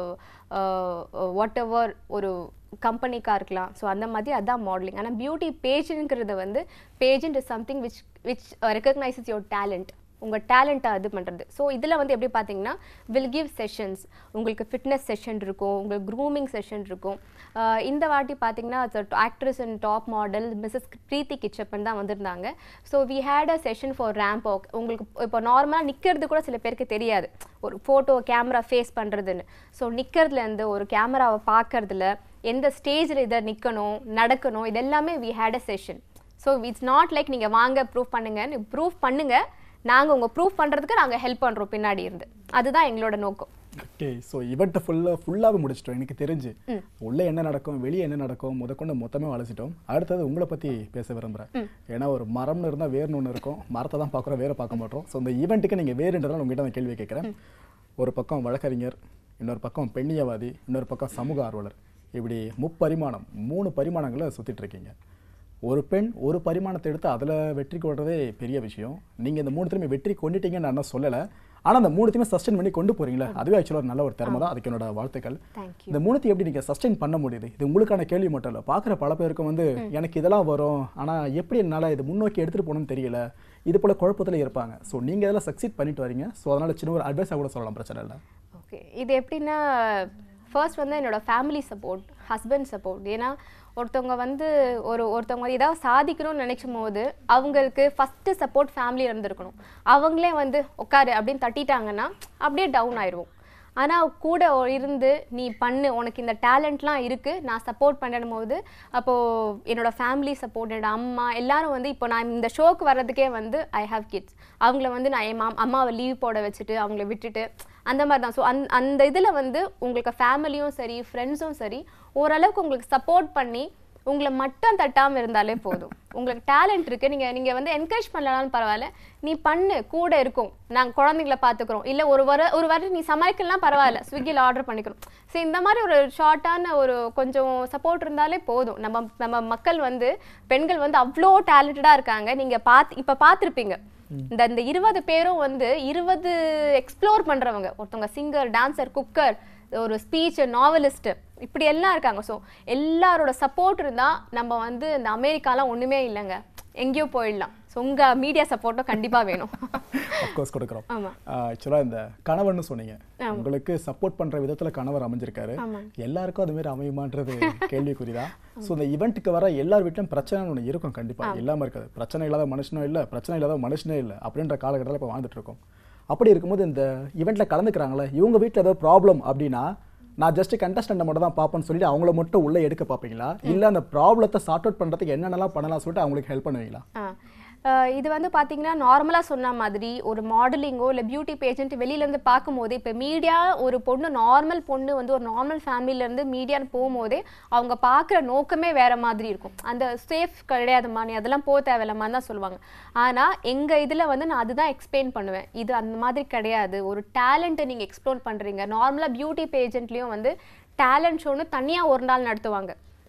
வாட் எவர் ஒரு கம்பெனிக்காக இருக்கலாம் ஸோ அந்த மாதிரி அதான் மாடலிங் ஆனால் பியூட்டி பேஜுங்கிறது வந்து pageant is something which which recognises your talent உங்கள் டேலண்ட்டை இது பண்ணுறது ஸோ இதில் வந்து எப்படி பார்த்தீங்கன்னா வில் கிவ் செஷன்ஸ் உங்களுக்கு ஃபிட்னஸ் செஷன் இருக்கும் உங்களுக்கு க்ரூமிங் செஷன் இருக்கும் ஆஹ் இந்த வாட்டி பார்த்தீங்கன்னா actress and top model Mrs Preethi Kichappan தான் வந்திருந்தாங்க so we had a session for ramp walk உங்களுக்கு இப்போ நார்மலாக நிற்கிறது கூட சில பேருக்கு தெரியாது ஒரு ஃபோட்டோ கேமரா ஃபேஸ் பண்ணுறதுன்னு ஸோ நிற்கிறதுலேருந்து ஒரு கேமராவை பார்க்கறதுல எந்த ஸ்டேஜில் இதை நிற்கணும் நடக்கணும் இது எல்லாமே we had a session so it's not like நீங்கள் வாங்க ப்ரூஃப் பண்ணுங்க ப்ரூஃப் பண்ணுங்க நாங்கள் உங்கள் ப்ரூஃப் பண்ணுறதுக்கு நாங்கள் ஹெல்ப் பண்ணுறோம் பின்னாடி இருந்து அதுதான் எங்களோட நோக்கம் ஓகே ஸோ இவன்ட்ட ஃபுல்லாக ஃபுல்லாகவே முடிச்சிட்டோம் எனக்கு தெரிஞ்சு உள்ளே என்ன நடக்கும் வெளியே என்ன நடக்கும் முதற்கொண்டு மொத்தமே வளர்ச்சிட்டோம் அடுத்தது உங்களை பற்றி பேச விரும்புகிறேன் ஏன்னா ஒரு மரம்னு இருந்தால் வேர்னு ஒன்று இருக்கும் மரத்தை தான் பார்க்குறோம் வேற பார்க்க மாட்டோம் ஸோ இந்த ஈவெண்ட்டுக்கு நீங்கள் வேறுன்றதால உங்ககிட்ட நான் கேள்வி கேட்குறேன் ஒரு பக்கம் வழக்கறிஞர் இன்னொரு பக்கம் பெண்ணியவாதி இன்னொரு பக்கம் சமூக ஆர்வலர் இப்படி முப்பரிமாணம் மூணு பரிமாணங்களை சுற்றிட்டு இருக்கீங்க ஒரு பெண் ஒரு பரிமாணத்தை எடுத்து அதில் வெற்றி கொள்றதே பெரிய விஷயம் நீங்கள் இந்த மூணுத்தையுமே வெற்றி கொண்டுட்டீங்கன்னு நான் இன்னும் சொல்லலை ஆனால் அந்த மூணுத்தையுமே சஸ்டெயின் பண்ணி கொண்டு போறீங்களே அதுவே ஆக்சுவலாக ஒரு நல்ல ஒரு திறமை தான் அதுக்கு என்னோட வாழ்த்துக்கள் Thank இந்த மூணுத்தையும் எப்படி நீங்கள் சஸ்டெயின் பண்ண முடியுது இது உங்களுக்கான கேள்வி மட்டும் இல்லை பார்க்குற பல பேருக்கும் வந்து எனக்கு இதெல்லாம் வரும் ஆனால் எப்படி என்னால் இது முன்னோக்கி எடுத்துகிட்டு போகணும்னு தெரியல இது போல குழப்பத்தில் இருப்பாங்க ஸோ நீங்கள் இதெல்லாம் சக்சீட் பண்ணிட்டு வரீங்க ஸோ அதனால் சின்ன ஒரு அட்வைஸாக கூட சொல்லலாம் பிரச்சனை இல்லை ஓகே இது எப்படின்னா ஃபர்ஸ்ட் வந்து என்னோட ஃபேமிலி சப்போர்ட் ஹஸ்பண்ட் சப்போர்ட் ஏன்னா ஒருத்தவங்க வந்து ஒரு ஒருத்தவங்க ஏதாவது சாதிக்கணும்னு நினைக்கும் போது அவங்களுக்கு ஃபஸ்ட்டு சப்போர்ட் ஃபேமிலி இருந்திருக்கணும் அவங்களே வந்து உட்காரு அப்படின்னு தட்டிட்டாங்கன்னா அப்படியே டவுன் ஆயிடுவோம் ஆனால் கூட ஒ- இருந்து நீ பண்ணு உனக்கு இந்த டேலண்ட்லாம் இருக்குது நான் சப்போர்ட் பண்ணும் போது அப்போது என்னோட ஃபேமிலி சப்போர்ட் என்னோட அம்மா எல்லாரும் வந்து இப்போ நான் இந்த ஷோக்கு வர்றதுக்கே வந்து ஐ ஹாவ் கிட்ஸ் அவங்கள வந்து நான் என் மாம் அம்மாவை லீவ் போட வச்சுட்டு அவங்கள விட்டுட்டு அந்த மாதிரி தான் ஸோ அந் அந்த இதில் வந்து உங்களுக்கு ஃபேமிலியும் சரி ஃப்ரெண்ட்ஸும் சரி ஓரளவுக்கு உங்களுக்கு சப்போர்ட் பண்ணி உங்களை மட்டும் தட்டாமல் இருந்தாலே போதும் உங்களுக்கு டேலண்ட் இருக்குது நீங்கள் நீங்கள் வந்து என்கரேஜ் பண்ணலனாலும் பரவாயில்ல நீ பண்ணு கூட இருக்கும் நாங்கள் குழந்தைங்கள பார்த்துக்குறோம் இல்லை ஒரு வர ஒரு வாரம் நீ சமைக்கலாம் பரவாயில்ல ஸ்விக்கியில் ஆர்டர் பண்ணிக்கிறோம் ஸோ இந்த மாதிரி ஒரு ஷார்ட்டான ஒரு கொஞ்சம் சப்போர்ட் இருந்தாலே போதும் நம்ம நம்ம மக்கள் வந்து பெண்கள் வந்து அவ்வளோ டேலண்டடாக இருக்காங்க நீங்கள் பார்த்து இப்போ பார்த்துருப்பீங்க இந்த இந்த இருபது பேரும் வந்து இருபது எக்ஸ்ப்ளோர் பண்றவங்க ஒருத்தவங்க சிங்கர் டான்சர் குக்கர் ஒரு ஸ்பீச் நாவலிஸ்ட் இப்படி எல்லாம் இருக்காங்க ஸோ எல்லாரோட சப்போர்ட் இருந்தா நம்ம வந்து இந்த அமெரிக்காலாம் ஒண்ணுமே இல்லைங்க எங்கேயோ போயிடலாம் ஸோ உங்க மீடியா சப்போர்ட்டும் கண்டிப்பா வேணும் அஃப்கோர்ஸ் கொடுக்குறோம் ஆமா. ஆக்சுவலாக இந்த கணவன் சொன்னீங்க உங்களுக்கு சப்போர்ட் பண்ற விதத்துல கணவர் அமைஞ்சிருக்காரு எல்லாருக்கும் அது மாதிரி அமையுமான்றது கேள்விக்குறிதான் ஸோ இந்த இவெண்ட்டுக்கு வர எல்லார் வீட்லயும் பிரச்சனை ஒன்று இருக்கும் கண்டிப்பா இல்லாம இருக்காது பிரச்சனை இல்லாத மனுஷனும் இல்லை பிரச்சனை இல்லாத மனுஷனே இல்லை அப்படின்ற காலகட்டத்தில் இப்போ வாழ்ந்துட்டு இருக்கோம் அப்படி இருக்கும்போது இந்த இவெண்ட்ல கலந்துக்கிறாங்களே இவங்க வீட்டில் ஏதாவது ப்ராப்ளம் அப்படின்னா நான் ஜஸ்ட் கண்டஸ்டண்ட்டை மட்டும் தான் பார்ப்பேன்னு சொல்லிட்டு அவங்கள மட்டும் உள்ள எடுக்க பார்ப்பீங்களா இல்லை அந்த ப்ராப்ளத்தை சார்ட் அவுட் பண்ணுறதுக்கு என்னென்னலாம் பண்ணலாம் சொல்லிட்டு அவங்களுக்கு ஹெல்ப் பண்ணுவீங்களா ஆ. அஹ் இது வந்து பார்த்தீங்கன்னா நார்மலாக சொன்ன மாதிரி ஒரு மாடலிங்கோ இல்லை பியூட்டி பேஜெண்ட் வெளியிலேருந்து பார்க்கும்போது இப்போ மீடியா ஒரு பொண்ணு நார்மல் பொண்ணு வந்து ஒரு நார்மல் ஃபேமிலியிலேருந்து மீடியான்னு போகும்போதே அவங்க பார்க்குற நோக்கமே வேற மாதிரி இருக்கும் அந்த சேஃப் கிடையாதும்மா நீ அதெல்லாம் போக தேவையில்லம்மான்னு தான் சொல்லுவாங்க ஆனால் எங்கள் இதில் வந்து நான் அதுதான் எக்ஸ்பிளைன் பண்ணுவேன் இது அந்த மாதிரி கிடையாது ஒரு டேலண்ட்டை நீங்கள் எக்ஸ்ப்ளோர் பண்ணுறீங்க நார்மலாக பியூட்டி பேஜெண்ட்லேயும் வந்து டேலண்ட் ஷோன்னு தனியாக ஒரு நாள் நடத்துவாங்க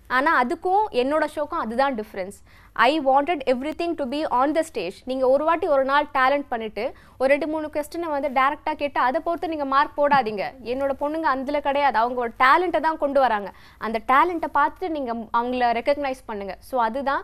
ஆனால் அதுக்கும் என்னோட ஷோக்கும் அதுதான் difference I wanted everything to be on the stage நீங்கள் ஒரு வாட்டி ஒரு நாள் டேலண்ட் பண்ணிட்டு ஒரு ரெண்டு மூணு கொஸ்டினை வந்து டேரெக்டாக கேட்டு அதை பொறுத்து நீங்கள் மார்க் போடாதீங்க என்னோட பொண்ணுங்க அதில் கிடையாது அவங்க ஒரு டேலண்ட்டை தான் கொண்டு வராங்க அந்த டேலண்ட்டை பார்த்துட்டு நீங்கள் அவங்கள ரெக்கக்னைஸ் பண்ணுங்க ஸோ அதுதான்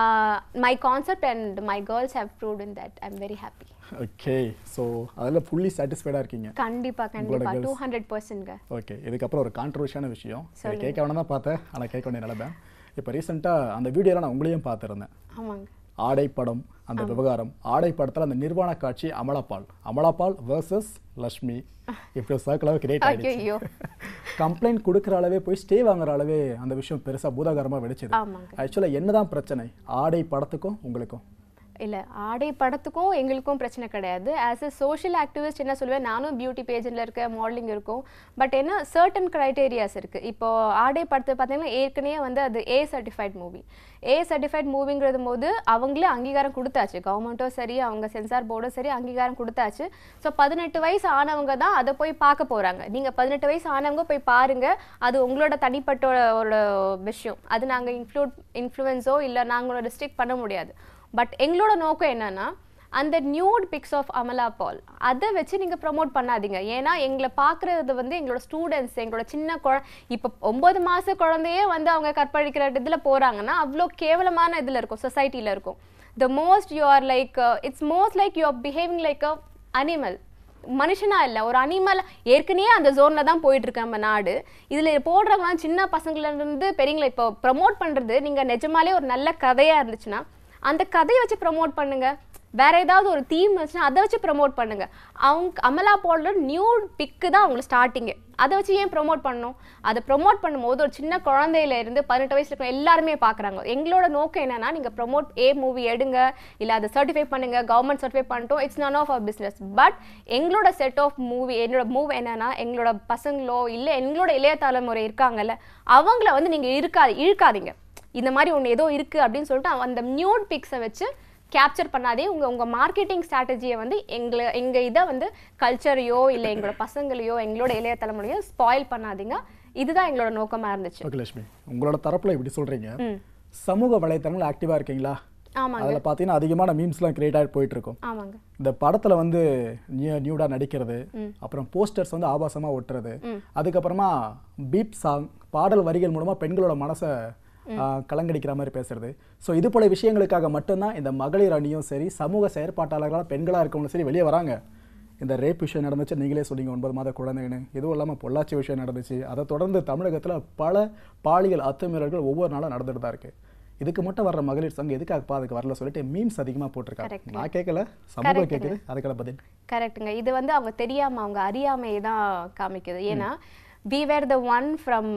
my concept and my girls have proved in that I am very happy okay so அதில் ஃபுல்லி சாட்டிஸ்ஃபைடாக இருக்கீங்க கண்டிப்பாக கண்டிப்பாக டூ ஹண்ட்ரட் பர்சன்ட்ங்க ஓகே இதுக்கப்புறம் ஒரு கான்ட்ரவர்ஷியான விஷயம் இது கேட்க வேணாம் தான் பார்த்தேன் ஆனால் கேட்க வேண்டிய நிலைமை இப்போ ரீசெண்டாக அந்த வீடியோலாம் நான் உங்களையும் பார்த்துருந்தேன் ஆமாங்க ஆடை படம் அந்த விவகாரம் ஆடை படத்தில் அந்த நிர்வாண காட்சி அமலாபால் அமலாபால் வர்சஸ் லக்ஷ்மி இப்படி ஒரு சர்க்கிளாகவே கிரியேட் ஆகிடுச்சு ஐயோ கம்ப்ளைண்ட் கொடுக்குற அளவே போய் ஸ்டே வாங்குற அளவே அந்த விஷயம் பெருசாக பூதாகரமாக வெடிச்சது ஆமாங்க ஆக்சுவலாக என்னதான் பிரச்சனை ஆடை படத்துக்கும் உங்களுக்கும் இல்லை ஆடை படத்துக்கும் எங்களுக்கும் பிரச்சனை கிடையாது ஆஸ் எ சோஷியல் ஆக்டிவிஸ்ட் என்ன சொல்லுவேன் நானும் பியூட்டி பேஜில் இருக்க மாடலிங் இருக்கும் பட் என்ன சர்டன் க்ரைட்டேரியாஸ் இருக்குது இப்போ ஆடை படத்தை பார்த்தீங்கன்னா ஏற்கனவே வந்து அது A certified movie A certified மூவிங்கிறது போது அவங்களே அங்கீகாரம் கொடுத்தாச்சு கவர்மெண்ட்டும் சரி அவங்க சென்சார் போர்டும் சரி அங்கீகாரம் கொடுத்தாச்சு ஸோ பதினெட்டு வயசு ஆனவங்க தான் அதை போய் பார்க்க போகிறாங்க நீங்கள் பதினெட்டு வயசு ஆனவங்க போய் பாருங்க அது உங்களோட தனிப்பட்ட ஒரு விஷயம் அது நாங்கள் இன்ஃப்ளூட் இன்ஃப்ளூயன்ஸோ இல்லை நாங்களோட ரெஸ்ட்ரிக்ட் பண்ண முடியாது பட் எங்களோட நோக்கம் என்னன்னா அந்த nude pics of Amala Paul அதை வச்சு நீங்கள் ப்ரமோட் பண்ணாதீங்க ஏன்னா எங்களை பார்க்குறது வந்து எங்களோட ஸ்டூடெண்ட்ஸ் எங்களோட சின்ன குழ இப்போ ஒம்பது மாத குழந்தையே வந்து அவங்க கற்பழிக்கிற இதில் போகிறாங்கன்னா அவ்வளோ கேவலமான இதில் இருக்கும் சொசைட்டியில் இருக்கும் the most you are like it's most like you are behaving like a animal மனுஷனா இல்லை ஒரு அனிமல் ஏற்கனவே அந்த ஜோனில் தான் போயிட்டு இருக்கு நம்ம நாடு இதில் போடுறவங்களாம் சின்ன பசங்கள்ல இருந்து பெரியவங்களை இப்போ ப்ரமோட் பண்ணுறது நீங்கள் நிஜமாலே ஒரு நல்ல கதையாக இருந்துச்சுன்னா அந்த கதையை வச்சு ப்ரமோட் பண்ணுங்க வேற ஏதாவது ஒரு தீம் வச்சுன்னா அதை வச்சு ப்ரமோட் பண்ணுங்க அவங்க அமலா போடுற நியூ பிக்கு தான் அவங்க ஸ்டார்டிங்கு அதை வச்சு ஏன் ப்ரொமோட் பண்ணணும் அதை ப்ரொமோட் பண்ணும்போது ஒரு சின்ன குழந்தையில இருந்து பதினெட்டு வயசுல இருக்கிற எல்லாருமே பார்க்குறாங்க எங்களோட நோக்கம் என்னன்னா நீங்கள் ப்ரொமோட் ஏ மூவி எடுங்க இல்லை அதை சர்டிஃபை பண்ணுங்க கவர்மெண்ட் சர்டிஃபை பண்ணிட்டோம் it's none of our business but எங்களோட செட் ஆஃப் மூவி என்னோட மூவ் என்னன்னா எங்களோட பசங்களோ இல்லை எங்களோட இளைய தலைமுறை இருக்காங்கல்ல அவங்கள வந்து நீங்கள் இருக்காது இழுக்காதீங்க இந்த மாதிரி ஒன்று ஏதோ இருக்குது அப்படின்னு சொல்லிட்டு அந்த நியூட் பிக்ஸை வச்சு கேப்சர் பண்ணாதே உங்கள் உங்கள் மார்க்கெட்டிங் ஸ்ட்ராட்டஜியை வந்து எங்களை எங்கள் இதை வந்து கல்ச்சரையோ இல்லை எங்களோட பசங்களையோ எங்களோட இளைய தலைமுறையோ ஸ்பாயில் பண்ணாதீங்க இதுதான் எங்களோட நோக்கமாக இருந்துச்சு ஓகே லட்சுமி உங்களோட தரப்புல இப்படி சொல்றீங்க ம் சமூக வலைத்தளங்கள் ஆக்டிவா இருக்கீங்களா ஆமாங்க அதுல பார்த்தீங்கன்னா அதிகமான மீம்ஸ்லாம் கிரியேட் ஆகிட்டு போயிட்டு இருக்கும் ஆமாங்க இந்த படத்துல வந்து நியூ நியூடா நடிக்கிறது அப்புறம் போஸ்டர்ஸ் வந்து ஆபாசமா ஒட்டுறது அதுக்கப்புறமா பீப் சாங் பாடல் வரிகள் மூலமா பெண்களோட மனசை ஆ, கலங்கடிக்கிற மாதிரி பேசுறது ஸோ இது போல விஷயங்களுக்காக மட்டும்தான் இந்த மகளிர் அணியும் சரி சமூக செயற்பாட்டாளர்களாக பெண்களா இருக்கவங்களும் சரி வெளியே வராங்க இந்த ரேப் விஷயம் நடந்துச்சு நீங்களே சொன்னீங்க ஒன்பது மாத குழந்தைன்னு இதுவும் இல்லாமல் பொள்ளாச்சி விஷயம் நடந்துச்சு அதை தொடர்ந்து தமிழகத்துல பல பாலியல் அத்துமீறல்கள் ஒவ்வொரு நாளும் நடந்துட்டு தான் இருக்கு இதுக்கு மட்டும் வர்ற மகளிர் சங்கம் எதுக்காகப்பா அதுக்கு வரல சொல்லிட்டு மீம்ஸ் அதிகமா போட்டிருக்காங்க Correct. நான் கேட்கல சமூகம் கேட்குது அதுக்கெல்லாம் பதில் கரெக்ட்டுங்க இது வந்து அவங்க தெரியாம அவங்க அறியாமையை தான் காமிக்குது ஏன்னா we were the one from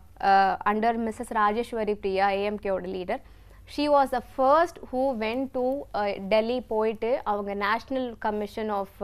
under Mrs Rajeshwari Priya ஏஎம்கேவோட leader she was the first who went to Delhi போயிட்டு அவங்க national commission of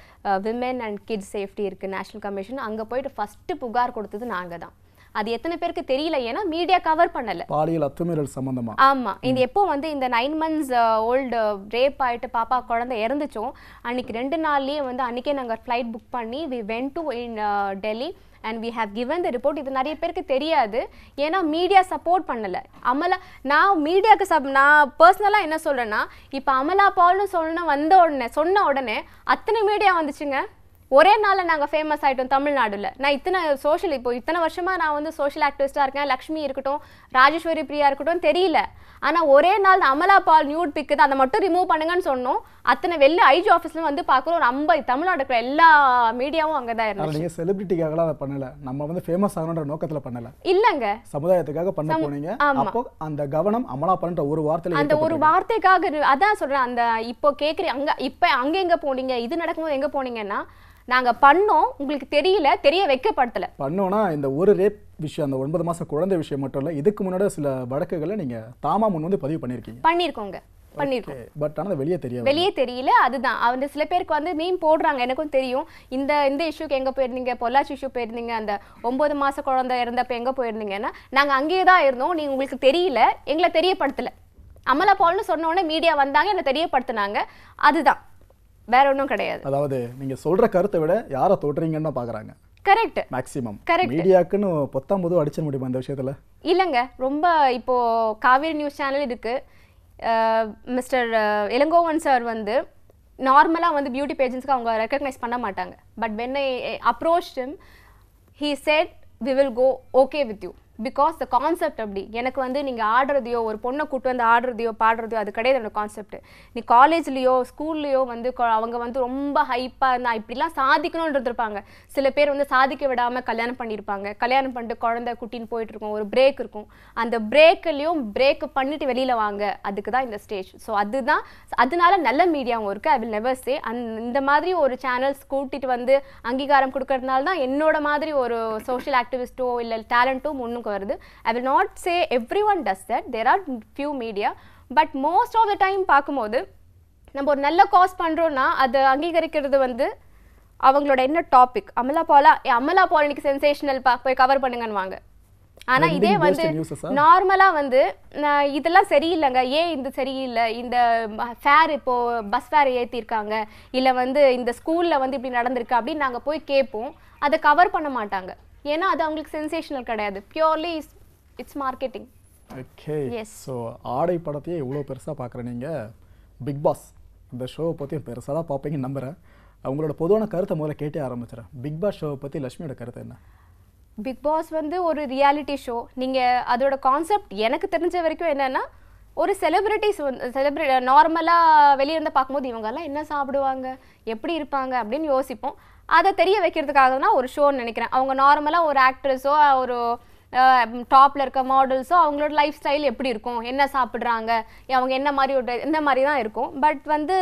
women and kids safety இருக்குது நேஷ்னல் கமிஷன் அங்கே போயிட்டு ஃபஸ்ட்டு புகார் கொடுத்தது நாங்கள் தான் அது எத்தனை பேருக்கு தெரியல ஏன்னா மீடியா கவர் பண்ணல பாலியல் அத்துமீறல் சம்பந்தமா ஆமா இது எப்போ வந்து இந்த நைன் மந்த்ஸ் ஓல்டு ரேப் ஆயிட்டு பாப்பா குழந்தை இறந்துச்சோம் அன்னைக்கு ரெண்டு நாள்லயே வந்து அன்னைக்கே நாங்க ஃப்ளைட் புக் பண்ணி we went to in Delhi and we have given the report இது நிறைய பேருக்கு தெரியாது ஏன்னா மீடியா சப்போர்ட் பண்ணல அமலா நான் மீடியாவுக்கு சப் நான் பர்சனலாக என்ன சொல்றேன்னா இப்போ அமலா பால்னு சொன்ன வந்த உடனே சொன்ன உடனே அத்தனை மீடியா வந்துச்சுங்க ஒரே நாளில் நாங்கள் ஃபேமஸ் ஆயிட்டோம் தமிழ்நாடுல நான் இத்தனை சோஷியல் இப்போ இத்தனை வருஷமா நான் வந்து சோஷியல் ஆக்டிவிஸ்டாக இருக்கேன் லக்ஷ்மி இருக்கட்டும் ராஜேஸ்வரி பிரியா இருக்கட்டும் தெரியல ஆனா ஒரே நாள் அமலா பால் நியூட் பிக்கு தான் அதை மட்டும் ரிமூவ் பண்ணுங்கன்னு சொன்னோம் அத்தனை வெளில ஐஜி ஆஃபீஸ்ல வந்து பார்க்குறோம் ஒரு ஐம்பது தமிழ்நாடு இருக்கிற எல்லா மீடியாவும் அங்கே தான் ஆனால் இருந்துச்சு நீங்க செலிபிரிட்டிக்காகலாம் அதை பண்ணல நம்ம வந்து ஃபேமஸ் ஆகணுன்ற நோக்கத்துல பண்ணல இல்லைங்க சமுதாயத்துக்காக பண்ண போனீங்க ஆமா. அப்போ அந்த கவனம் அமலா பண்ற ஒரு வார்த்தையில அந்த ஒரு ஈர்க்கப்பட்டிருக்கு. வார்த்தைக்காக இரு- அதான் சொல்றேன் அந்த இப்போ கேட்குறீங்க அங்க இப்போ அங்க எங்க போனீங்க இது நடக்கும்போது எங்க போனீங்கன்னா நாங்க பண்ணோம் உங்களுக்கு தெரியல தெரிய வைக்கப்படுத்தல பண்ணோம்னா இந்த ஒரு ரேப் விஷயம் அந்த ஒன்பது மாச குழந்தை விஷயம் மட்டும் இல்ல இதுக்கு முன்னாடி சில வழக்குகளை நீங்க தாமா முன் வந்து பதிவு பண்ணியிருக்கீங்க பண்ணியிருக்கோங்க பண்ணியிருக்கோம் பட் ஆனா அது வெளியே தெரியாது வெளியே தெரியல அதுதான் அந்த சில பேருக்கு வந்து மீன் போடுறாங்க எனக்கும் தெரியும் இந்த இந்த இஷ்யூக்கு எங்க போயிருந்தீங்க பொள்ளாச்சி இஷ்யூ போயிருந்தீங்க அந்த ஒன்பது மாச குழந்தை இறந்தப்ப எங்க போயிருந்தீங்கன்னா நாங்க அங்கேயே தான் இருந்தோம் நீங்க உங்களுக்கு தெரியல எங்களை தெரியப்படுத்தல அமலா பால்னு சொன்ன உடனே மீடியா வந்தாங்க என்னை தெரியப்படுத்துனாங்க அதுதான் வேற ஒன்றும் கிடையாது அதாவது நீங்க சொல்ற கருத்தை விட யாரை தொடுறீங்கன்னு தான் பாக்குறாங்க கரெக்ட் மேக்ஸிமம் Correct. மீடியாக்குன்னு பொத்தாம் பொதுவும் அடிச்சிட முடியுமா இந்த விஷயத்துல இல்லைங்க ரொம்ப இப்போ காவேரி நியூஸ் சேனல் இருக்கு மிஸ்டர் இளங்கோவன் சார் வந்து நார்மலாக வந்து பியூட்டி பேஜன்ஸ்க்கு அவங்க ரெக்கக்னைஸ் பண்ண மாட்டாங்க but when I approach him he said we will go okay with you because the concept அப்படி எனக்கு வந்து நீங்கள் ஆடுறதையோ ஒரு பொண்ணை கூட்டு வந்து ஆடுறதையோ பாடுறதையோ அது கிடையாது என்னோட கான்செப்ட் நீ காலேஜ்லேயோ ஸ்கூல்லையோ வந்து கொ- அவங்க வந்து ரொம்ப ஹைப்பாக இருந்தால் இப்படிலாம் சாதிக்கணும்னு இருப்பாங்க சில பேர் வந்து சாதிக்க விடாமல் கல்யாணம் பண்ணியிருப்பாங்க கல்யாணம் பண்ணிட்டு குழந்தை குட்டின்னு போயிட்டு இருக்கும் ஒரு பிரேக் இருக்கும் அந்த பிரேக்லையும் பிரேக் பண்ணிட்டு வெளியில் வாங்க அதுக்கு தான் இந்த ஸ்டேஜ் ஸோ அதுதான் அதனால நல்ல மீடியாவும் இருக்குது ஐ வில் நெவர் சே அந் இந்த மாதிரி ஒரு சேனல்ஸ் கூட்டிட்டு வந்து அங்கீகாரம் கொடுக்கறதுனால தான் என்னோட மாதிரி ஒரு சோஷியல் ஆக்டிவிஸ்ட்டோ இல்லை டேலண்ட்டோ முன்னுக்கு வருது I will not say everyone does that there are few media but most of the time பார்க்கும்போது நம்ம ஒரு நல்ல காஸ் பண்ணுறோன்னா அதை அங்கீகரிக்கிறது வந்து அவங்களோட என்ன டாபிக் அமலா பாலா ஏ, அமலா பால் இன்னைக்கு சென்சேஷனல் பா போய் கவர் பண்ணுங்கன்னு வாங்க ஆனா Trending இதே based வந்து news ஆ? நார்மலா வந்து நான் இதெல்லாம் சரியில்லைங்க ஏன் இந்த சரியில்லை இந்த ஃபேர் இப்போ பஸ் ஃபேர் ஏத்திருக்காங்க இல்ல வந்து இந்த ஸ்கூல்ல வந்து இப்படி நடந்திருக்கு அப்படின்னு நாங்க போய் கேட்போம் அதை கவர் பண்ண மாட்டாங்க ஏன்னா அது அவங்களுக்கு சென்சேஷனல் கிடையாது purely it's marketing okay Yes. So Aadai படத்தையே இவ்வளோ பெருசாக பார்க்குற நீங்கள் பிக் பாஸ் இந்த ஷோவை பற்றி பெருசாக தான் பார்ப்பீங்கன்னு நம்புகிறேன் அவங்களோட பொதுவான கருத்தை முதல்ல கேட்டே ஆரம்பிச்சிடறேன் பிக் பாஸ் ஷோவை பற்றி லட்சுமியோட கருத்து என்ன பிக் பாஸ் வந்து ஒரு ரியாலிட்டி ஷோ நீங்கள் அதோட கான்செப்ட் எனக்கு தெரிஞ்ச வரைக்கும் என்னன்னா ஒரு செலிபிரிட்டிஸ் வந்து செலிபிரி நார்மலாக வெளியே இருந்து பார்க்கும்போது இவங்கெல்லாம் என்ன சாப்பிடுவாங்க எப்படி இருப்பாங்க அப்படின்னு யோசிப்போம் அதை தெரிய வைக்கிறதுக்காக தான் ஒரு ஷோன்னு நினைக்கிறேன் அவங்க நார்மலாக ஒரு ஆக்ட்ரஸோ ஒரு டாப்பில் இருக்க மாடல்ஸோ அவங்களோட லைஃப் ஸ்டைல் எப்படி இருக்கும் என்ன சாப்பிட்றாங்க அவங்க என்ன மாதிரி ஒரு இந்த மாதிரி தான் இருக்கும் பட் வந்து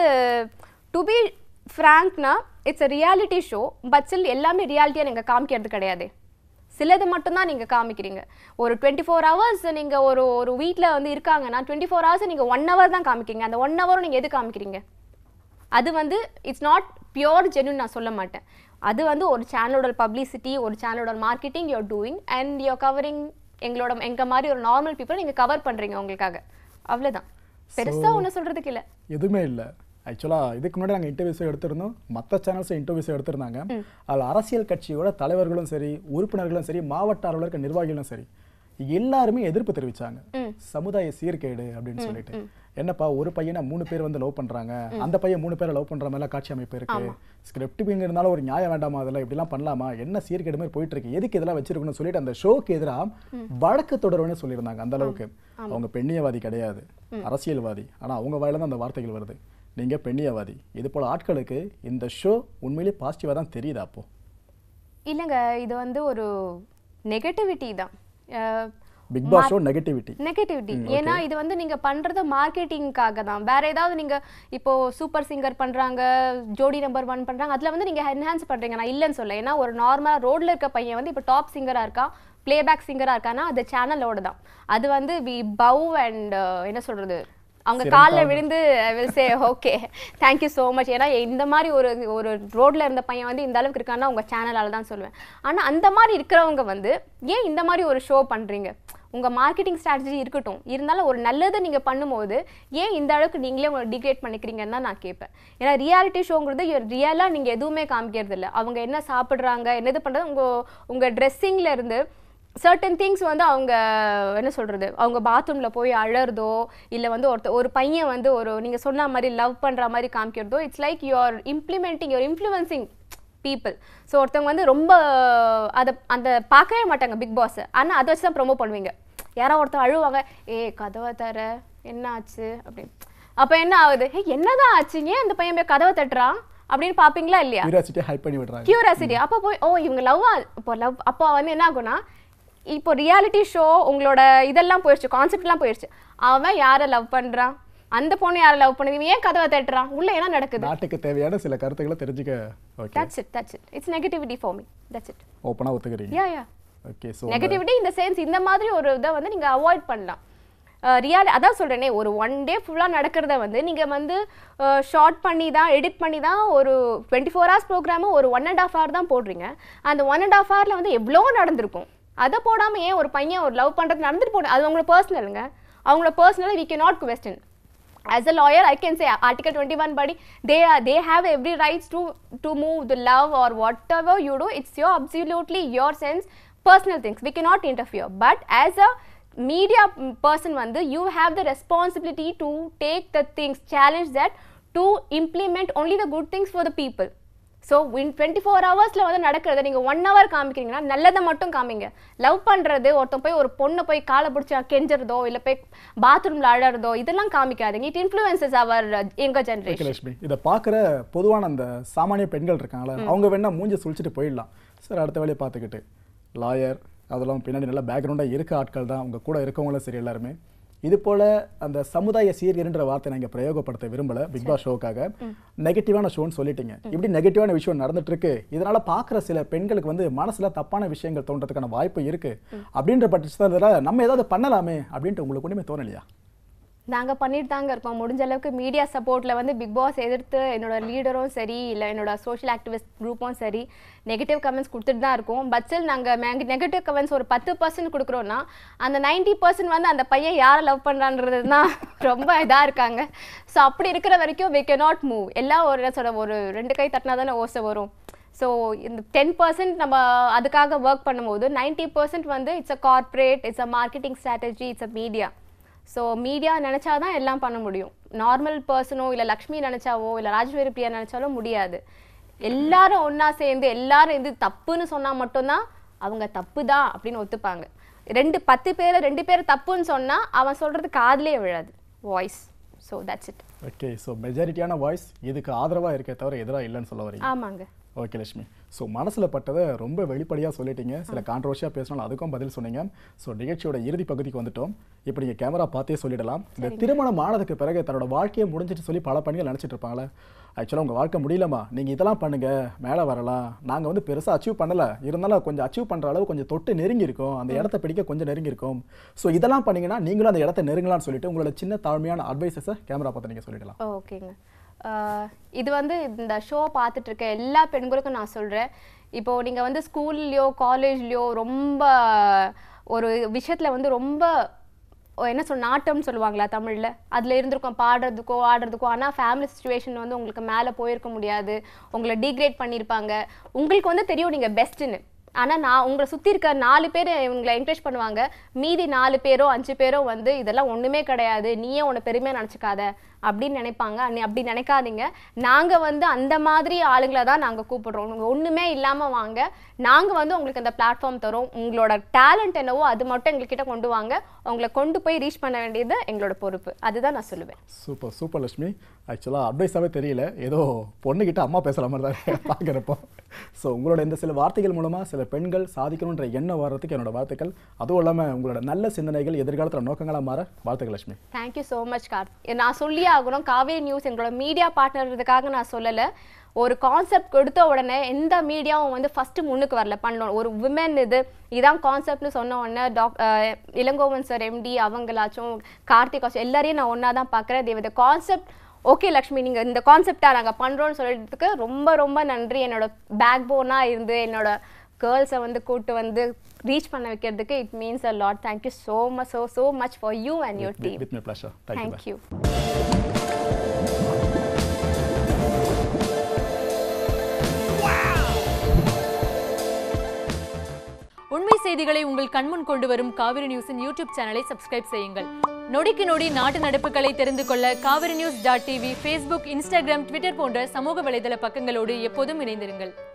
டு பி ஃப்ராங்க்னா it's a reality show but still எல்லாமே ரியாலிட்டியாக நீங்கள் காமிக்கிறது கிடையாது சிலது மட்டும்தான் நீங்கள் காமிக்கிறீங்க ஒரு டுவெண்ட்டி ஃபோர் ஹவர்ஸ் நீங்கள் ஒரு ஒரு வீட்டில் வந்து இருக்காங்கன்னா டுவெண்ட்டி ஃபோர் ஹவர்ஸ் நீங்கள் ஒன் ஹவர் தான் காமிக்கிறீங்க அந்த ஒன் ஹவரும் நீங்கள் எது காமிக்கிறீங்க அது வந்து இட்ஸ் நாட் பியோர் ஜென்யூன் நான் சொல்ல மாட்டேன் அது வந்து ஒரு சேனலோட பப்ளிசிட்டி ஒரு சேனலோட marketing you're doing and you're covering எங்களோட எங்க மாதிரி ஒரு நார்மல் பீப்புள் நீங்கள் கவர் பண்ணுறீங்க உங்களுக்காக அவ்வளவுதான் பெருசா ஒன்றும் சொல்றதுக்கு இல்லை எதுவுமே இல்லை ஆக்சுவலாக இதுக்கு முன்னாடி நாங்கள் இன்டர்வியூஸும் எடுத்திருந்தோம் மற்ற சேனல்ஸும் இன்டர்வியூஸும் எடுத்திருந்தாங்க அதில் அரசியல் கட்சியோட தலைவர்களும் சரி உறுப்பினர்களும் சரி மாவட்ட அளவில் இருக்க நிர்வாகிகளும் சரி எல்லாருமே எதிர்ப்பு தெரிவிச்சாங்க சமுதாய சீர்கேடு அப்படின்னு சொல்லிட்டு என்னப்பா ஒரு பையனை மூணு பேர் வந்து லவ் பண்றாங்க அந்த பையன் மூணு பேரை லவ் பண்ற மாதிரிலாம் காட்சி அமைப்பு இருக்கு ஸ்கிரிப்ட் இருந்தாலும் ஒரு நியாயம் வேண்டாமா அதில் இப்படிலாம் பண்ணலாமா என்ன சீர்கேடு மாதிரி போயிட்டு இருக்கு எதுக்கு இதெல்லாம் வச்சிருக்கணும்னு சொல்லிட்டு அந்த ஷோக்கு எதிராக வழக்கு தொடரும்னு சொல்லியிருந்தாங்க அந்த அளவுக்கு அவங்க பெண்ணியவாதி கிடையாது அரசியல்வாதி ஆனா அவங்க வாயில தான் அந்த வார்த்தைகள் வருது நீங்க பெண்ணியவாதி இது போல ஆட்களுக்கு இந்த ஷோ உண்மையிலேயே பாசிட்டிவா தான் தெரியுதா அப்போ இல்லைங்க இது வந்து ஒரு நெகட்டிவிட்டி தான் அஹ், Bigg Boss show negativity negativity ஏன்னா இது வந்து நீங்க பண்றது மார்க்கெட்டிங்காக தான் வேற ஏதாவது நீங்க இப்போ சூப்பர் சிங்கர் பண்றாங்க ஜோடி நம்பர் ஒன் பண்றாங்க அதுல வந்து நீங்க என்ஹான்ஸ் பண்றீங்க நான் இல்லைன்னு சொல்ல ஏன்னா ஒரு நார்மலா ரோட்ல இருக்க பையன் வந்து இப்போ டாப் சிங்கரா இருக்கான் பிளேபேக் சிங்கரா இருக்கானா அது சேனலோட தான் அது வந்து வி பவ் அண்ட் என்ன சொல்றது அவங்க காலில் விழுந்து will say okay thank you so much ஏன்னா இந்த மாதிரி ஒரு ஒரு ரோட்ல இருந்த பையன் வந்து இந்த அளவுக்கு இருக்கான்னா உங்க சேனலால தான் சொல்லுவேன் ஆனா அந்த மாதிரி இருக்கிறவங்க வந்து ஏன் இந்த மாதிரி ஒரு ஷோ பண்றீங்க உங்க மார்க்கெட்டிங் ஸ்ட்ராட்டஜி இருக்கட்டும் இருந்தாலும் ஒரு நல்லதை நீங்க பண்ணும்போது ஏன் இந்த அளவுக்கு நீங்களே உங்களை டிகிரேட் பண்ணிக்கிறீங்கன்னு தான் நான் கேட்பேன் ஏன்னா ரியாலிட்டி ஷோங்கிறது ரியலாக நீங்க எதுவுமே காமிக்கிறது இல்லை அவங்க என்ன சாப்பிட்றாங்க என்னது பண்றது உங்க உங்க ட்ரெஸ்ஸிங்ல இருந்து சர்டன் திங்ஸ் வந்து அவங்க என்ன சொல்றது அவங்க பாத்ரூம்ல போய் அழறதோ இல்ல வந்து ஒருத்த ஒரு பையன் வந்து ஒரு நீங்க சொன்ன மாதிரி லவ் பண்ற மாதிரி காமிக்கிறதோ it's like you're implementing your influencing people so ஒருத்தவங்க வந்து ரொம்ப அதை அந்த பார்க்கவே மாட்டாங்க பிக் பாஸ் ஆனா அதை வச்சு தான் ப்ரொமோட் பண்ணுவீங்க யாரோ ஒருத்தர் அழுவாங்க ஏ கதவை தர என்ன ஆச்சு அப்படின்னு அப்ப என்ன ஆகுது ஏ என்னதான் ஆச்சுங்க அந்த பையன் போய் கதவை தட்டுறான் அப்படின்னு பாப்பீங்களா இல்லையா கியூரியாசிட்டி ஹைப் பண்ணி விடுறாங்க கியூரியாசிட்டி அப்போ போய் ஓ இவங்க லவ் இப்போ லவ் அப்போ வந்து என்ன ஆகும்னா இப்போ ரியாலிட்டி ஷோ உங்களோட இதெல்லாம் போயிடுச்சு கான்செப்ட்லாம் போயிடுச்சு அவன் யாரை லவ் பண்றான் அந்த பொண்ணு யாரை லவ் பண்ணுது இவன் ஏன் கதவை தட்டுறான் உள்ள என்ன நடக்குது நாட்டுக்கு தேவையான சில கருத்துக்களை தெரிஞ்சுக்க okay that's it that's it it's negativity for me that's it ஓப்பனா ஒத்துக்கிறீங்க yeah yeah okay so negativity இந்த சென்ஸ் இந்த மாதிரி ஒரு இதை வந்து நீங்க அவாய்ட் பண்ணலாம் ரியாலி அதான் சொல்றேனே ஒரு ஒன் டே ஃபுல்லாக நடக்கிறத வந்து நீங்க வந்து ஷார்ட் பண்ணி தான் எடிட் பண்ணி தான் ஒரு டுவெண்ட்டி ஃபோர் ஹவர்ஸ் ப்ரோக்ராமு ஒரு ஒன் அண்ட் ஆஃப் ஹவர் தான் போடுறீங்க அந்த ஒன் அண்ட் ஆஃப் ஹவரில் வந்து எவ்வளோ நடந்திருக்கும் அதை போடாம ஏன் ஒரு பையன் ஒரு லவ் பண்றது நடந்துட்டு போகணும் அது அவங்களோட பர்சனலுங்க அவங்களோட பர்சனலை we cannot question as a lawyer i can say article 21 body they are they have every rights to to move the love or whatever you do it's your absolutely your sense personal things we cannot interfere but as a media mm, person வந்து you have the responsibility to take the things challenge that to implement only the good things for the people so in twenty four ஹவர்ஸில் வந்து நடக்கிறத நீங்கள் one hour காமிக்கிறீங்கன்னா நல்லதை மட்டும் காமிங்க love பண்ணுறது ஒருத்தன் போய் ஒரு பொண்ணை போய் காலை பிடிச்சி கெஞ்சறதோ இல்லை போய் பாத்ரூமில் அழறதோ இதெல்லாம் காமிக்காதீங்க இட் இன்ஃப்ளூயன்சஸ் அவர் எங்க ஜென்ரேஷன் விஜயலட்சுமி இதை பார்க்குற பொதுவான அந்த சாமானிய பெண்கள் இருக்காங்களா அவங்க வேணா மூஞ்சி சுழிச்சிட்டு போயிடலாம் சார் அடுத்த வேலையை பார்த்துக்கிட்டு லாயர் அதெல்லாம் பின்னாடி நல்ல பேக்ரவுண்டாக இருக்க ஆட்கள் தான் அவங்க கூட இருக்கவங்களும் சரி எல்லாருமே இது போல அந்த சமுதாய சீர்கேடுன்ற வார்த்தை நான் இங்க பிரயோகப்படுத்த விரும்பல பிக் பாஸ் ஷோக்காக நெகட்டிவான ஷோன்னு சொல்லிட்டீங்க இப்படி நெகட்டிவான விஷயம் நடந்துட்டு இருக்கு இதனால பார்க்குற சில பெண்களுக்கு வந்து மனசுல தப்பான விஷயங்கள் தோன்றதுக்கான வாய்ப்பு இருக்கு அப்படின்ற பட்சத்தில் நம்ம ஏதாவது பண்ணலாமே அப்படின்ட்டு உங்களுக்கு ஒன்றுமே தோணலையா நாங்கள் பண்ணிட்டு தாங்க இருக்கோம் முடிஞ்ச அளவுக்கு மீடியா சப்போர்ட்டில் வந்து பிக் பாஸ் எதிர்த்து என்னோட லீடரும் சரி இல்லை என்னோட சோஷியல் ஆக்டிவிஸ்ட் குரூப்பும் சரி நெகட்டிவ் கமெண்ட்ஸ் கொடுத்துட்டு தான் இருக்கோம் பட் ஸ்டில் நாங்கள் நெகட்டிவ் கமெண்ட்ஸ் ஒரு பத்து பர்சன்ட் கொடுக்குறோன்னா அந்த நைன்டி பர்சன்ட் வந்து அந்த பையன் யாரை லவ் பண்ணுறான்றது தான் ரொம்ப இதாக இருக்காங்க ஸோ அப்படி இருக்கிற வரைக்கும் we cannot மூவ் எல்லாம் ஒரு என்ன சொல்ற ஒரு ரெண்டு கை தட்டினா தானே ஓசை வரும் ஸோ இந்த டென் பர்சன்ட் நம்ம அதுக்காக ஒர்க் பண்ணும்போது நைன்டி பர்சன்ட் வந்து it's a corporate it's a marketing strategy it's a media so media நினச்சாதான் எல்லாம் பண்ண முடியும் நார்மல் பர்சனோ இல்லை லக்ஷ்மி நினச்சாவோ இல்லை ராஜேஸ்வரி பிரியா நினச்சாலும் முடியாது எல்லாரும் ஒன்றா சேர்ந்து எல்லாரும் இது தப்புன்னு சொன்னால் மட்டும்தான் அவங்க தப்பு தான் அப்படின்னு ஒத்துப்பாங்க ரெண்டு பத்து பேர் ரெண்டு பேர் தப்புன்னு சொன்னால் அவன் சொல்கிறது காதுலயே விழாது voice so that's it okay so மெஜாரிட்டியான வாய்ஸ் இதுக்கு ஆதரவா இருக்கே தவிர எதிராக இல்லைன்னு சொல்ல வரீங்க ஆமாங்க ஓகே லட்சுமி ஸோ மனசில் பட்டதை ரொம்ப வெளிப்படையாக சொல்லிட்டீங்க சில கான்ட்ரவர்ஷியாக பேசினாலும் அதுக்கும் பதில் சொன்னீங்க ஸோ நிகழ்ச்சியோட இறுதி பகுதிக்கு வந்துட்டோம் இப்போ நீங்கள் கேமரா பார்த்தே சொல்லிடலாம் இந்த திருமணம் ஆனதுக்கு பிறகு தன்னோட வாழ்க்கையை முடிஞ்சிட்டு சொல்லி பல பெண்கள் நினச்சிட்டு இருப்பாங்களே ஆக்சுவலாக உங்கள் வாழ்க்கை முடியலமா நீங்கள் இதெல்லாம் பண்ணுங்க மேலே வரலாம் நாங்கள் வந்து பெருசாக அச்சீவ் பண்ணல இருந்தாலும் கொஞ்சம் அச்சீவ் பண்ணுற அளவு கொஞ்சம் தொட்டு நெருங்கி இருக்கோம் அந்த இடத்த பிடிக்க கொஞ்சம் நெருங்கி இருக்கோம் ஸோ இதெல்லாம் பண்ணீங்கன்னா நீங்களும் அந்த இடத்த நெருங்கலாம்னு சொல்லிட்டு உங்களோட சின்ன தாழ்மையான அட்வைசஸை கேமரா பார்த்து நீங்கள் சொல்லிடலாம் ஓகேங்க ஆஹ் இது வந்து இந்த ஷோ பார்த்துட்டு இருக்க எல்லா பெண்களுக்கும் நான் சொல்கிறேன் இப்போ நீங்கள் வந்து ஸ்கூல்லையோ காலேஜ்லேயோ ரொம்ப ஒரு விஷயத்தில் வந்து ரொம்ப என்ன சொல் நாட்டம்னு சொல்லுவாங்களா தமிழில் அதில் இருந்திருக்கோம் பாடுறதுக்கோ ஆடுறதுக்கோ ஆனால் ஃபேமிலி சுச்சுவேஷன் வந்து உங்களுக்கு மேலே போயிருக்க முடியாது உங்களை டீக்ரேட் பண்ணியிருப்பாங்க உங்களுக்கு வந்து தெரியும் நீங்கள் பெஸ்ட்டுன்னு ஆனால் நான் உங்களை சுற்றி இருக்க நாலு பேர் இவங்களை என்கரேஜ் பண்ணுவாங்க மீதி நாலு பேரோ அஞ்சு பேரோ வந்து இதெல்லாம் ஒன்றுமே கிடையாது நீயே உன்னை பெருமையாக நினச்சிக்காத அப்படின்னு நினைப்பாங்க நீ அப்படி நினைக்காதீங்க நாங்கள் வந்து அந்த மாதிரி ஆளுங்களை தான் நாங்கள் கூப்பிடுறோம் உங்க ஒன்றுமே இல்லாமல் வாங்க நாங்கள் வந்து உங்களுக்கு அந்த பிளாட்ஃபார்ம் தரோம் உங்களோட டேலண்ட் என்னவோ அது மட்டும் எங்ககிட்ட கொண்டு வாங்க உங்களை கொண்டு போய் ரீச் பண்ண வேண்டியது எங்களோட பொறுப்பு அதுதான் நான் சொல்லுவேன் சூப்பர் சூப்பர் லட்சுமி ஆக்சுவலாக அட்வைஸாகவே தெரியல ஏதோ பொண்ணுக்கிட்ட அம்மா பேசுகிற மாதிரி தான் பார்க்குறப்போ ஸோ உங்களோட இந்த சில வார்த்தைகள் மூலமாக சில பெண்கள் சாதிக்கணுன்ற எண்ணம் வர்றதுக்கு என்னோட வாழ்த்துக்கள் அதுவும் இல்லாமல் உங்களோட நல்ல சிந்தனைகள் எதிர்காலத்தில் நோக்கங்களாக மாற வாழ்த்துக்கள் லட்சுமி தேங்க்யூ ஸோ மச் கார்த் நான் சொல்லியே ஆகணும் காவேரி நியூஸ் எங்களோட மீடியா பார்ட்னர்ன்றதுக்காக நான் சொல்லலை ஒரு கான்செப்ட் கொடுத்த உடனே எந்த மீடியாவும் வந்து ஃபஸ்ட்டு முன்னுக்கு வரல பண்ணணும் ஒரு விமன் இது இதான் கான்செப்ட்னு சொன்ன உடனே டாக் அஹ் இளங்கோவன் சார் எம்டி அவங்களாச்சும் கார்த்திக் ஆச்சும் எல்லாரையும் நான் ஒன்றா தான் பார்க்குறேன் தேவ இந்த கான்செப்ட் ஓகே லக்ஷ்மி நீங்கள் இந்த கான்செப்டாக நாங்கள் பண்ணுறோன்னு சொல்லிட்டதுக்கு ரொம்ப ரொம்ப நன்றி என்னோட பேக் போனாக இருந்து என்னோட கேர்ள்ஸை வந்து கூட்டு வந்து ரீச் பண்ண வைக்கிறதுக்கு it means a lot thank you so much so so much for you and your team with my pleasure thank you thank you உண்மை செய்திகளை உங்கள் கண்முன் கொண்டு வரும் காவிரி நியூஸின் யூடியூப் சேனலை சப்ஸ்கிரைப் செய்யுங்கள் நொடிக்கு நொடி நாட்டு நடப்புகளை தெரிந்து கொள்ள Kaveri news dot TV Facebook Instagram Twitter போன்ற சமூக வலைதள பக்கங்களோடு எப்போதும் இணைந்திருங்கள்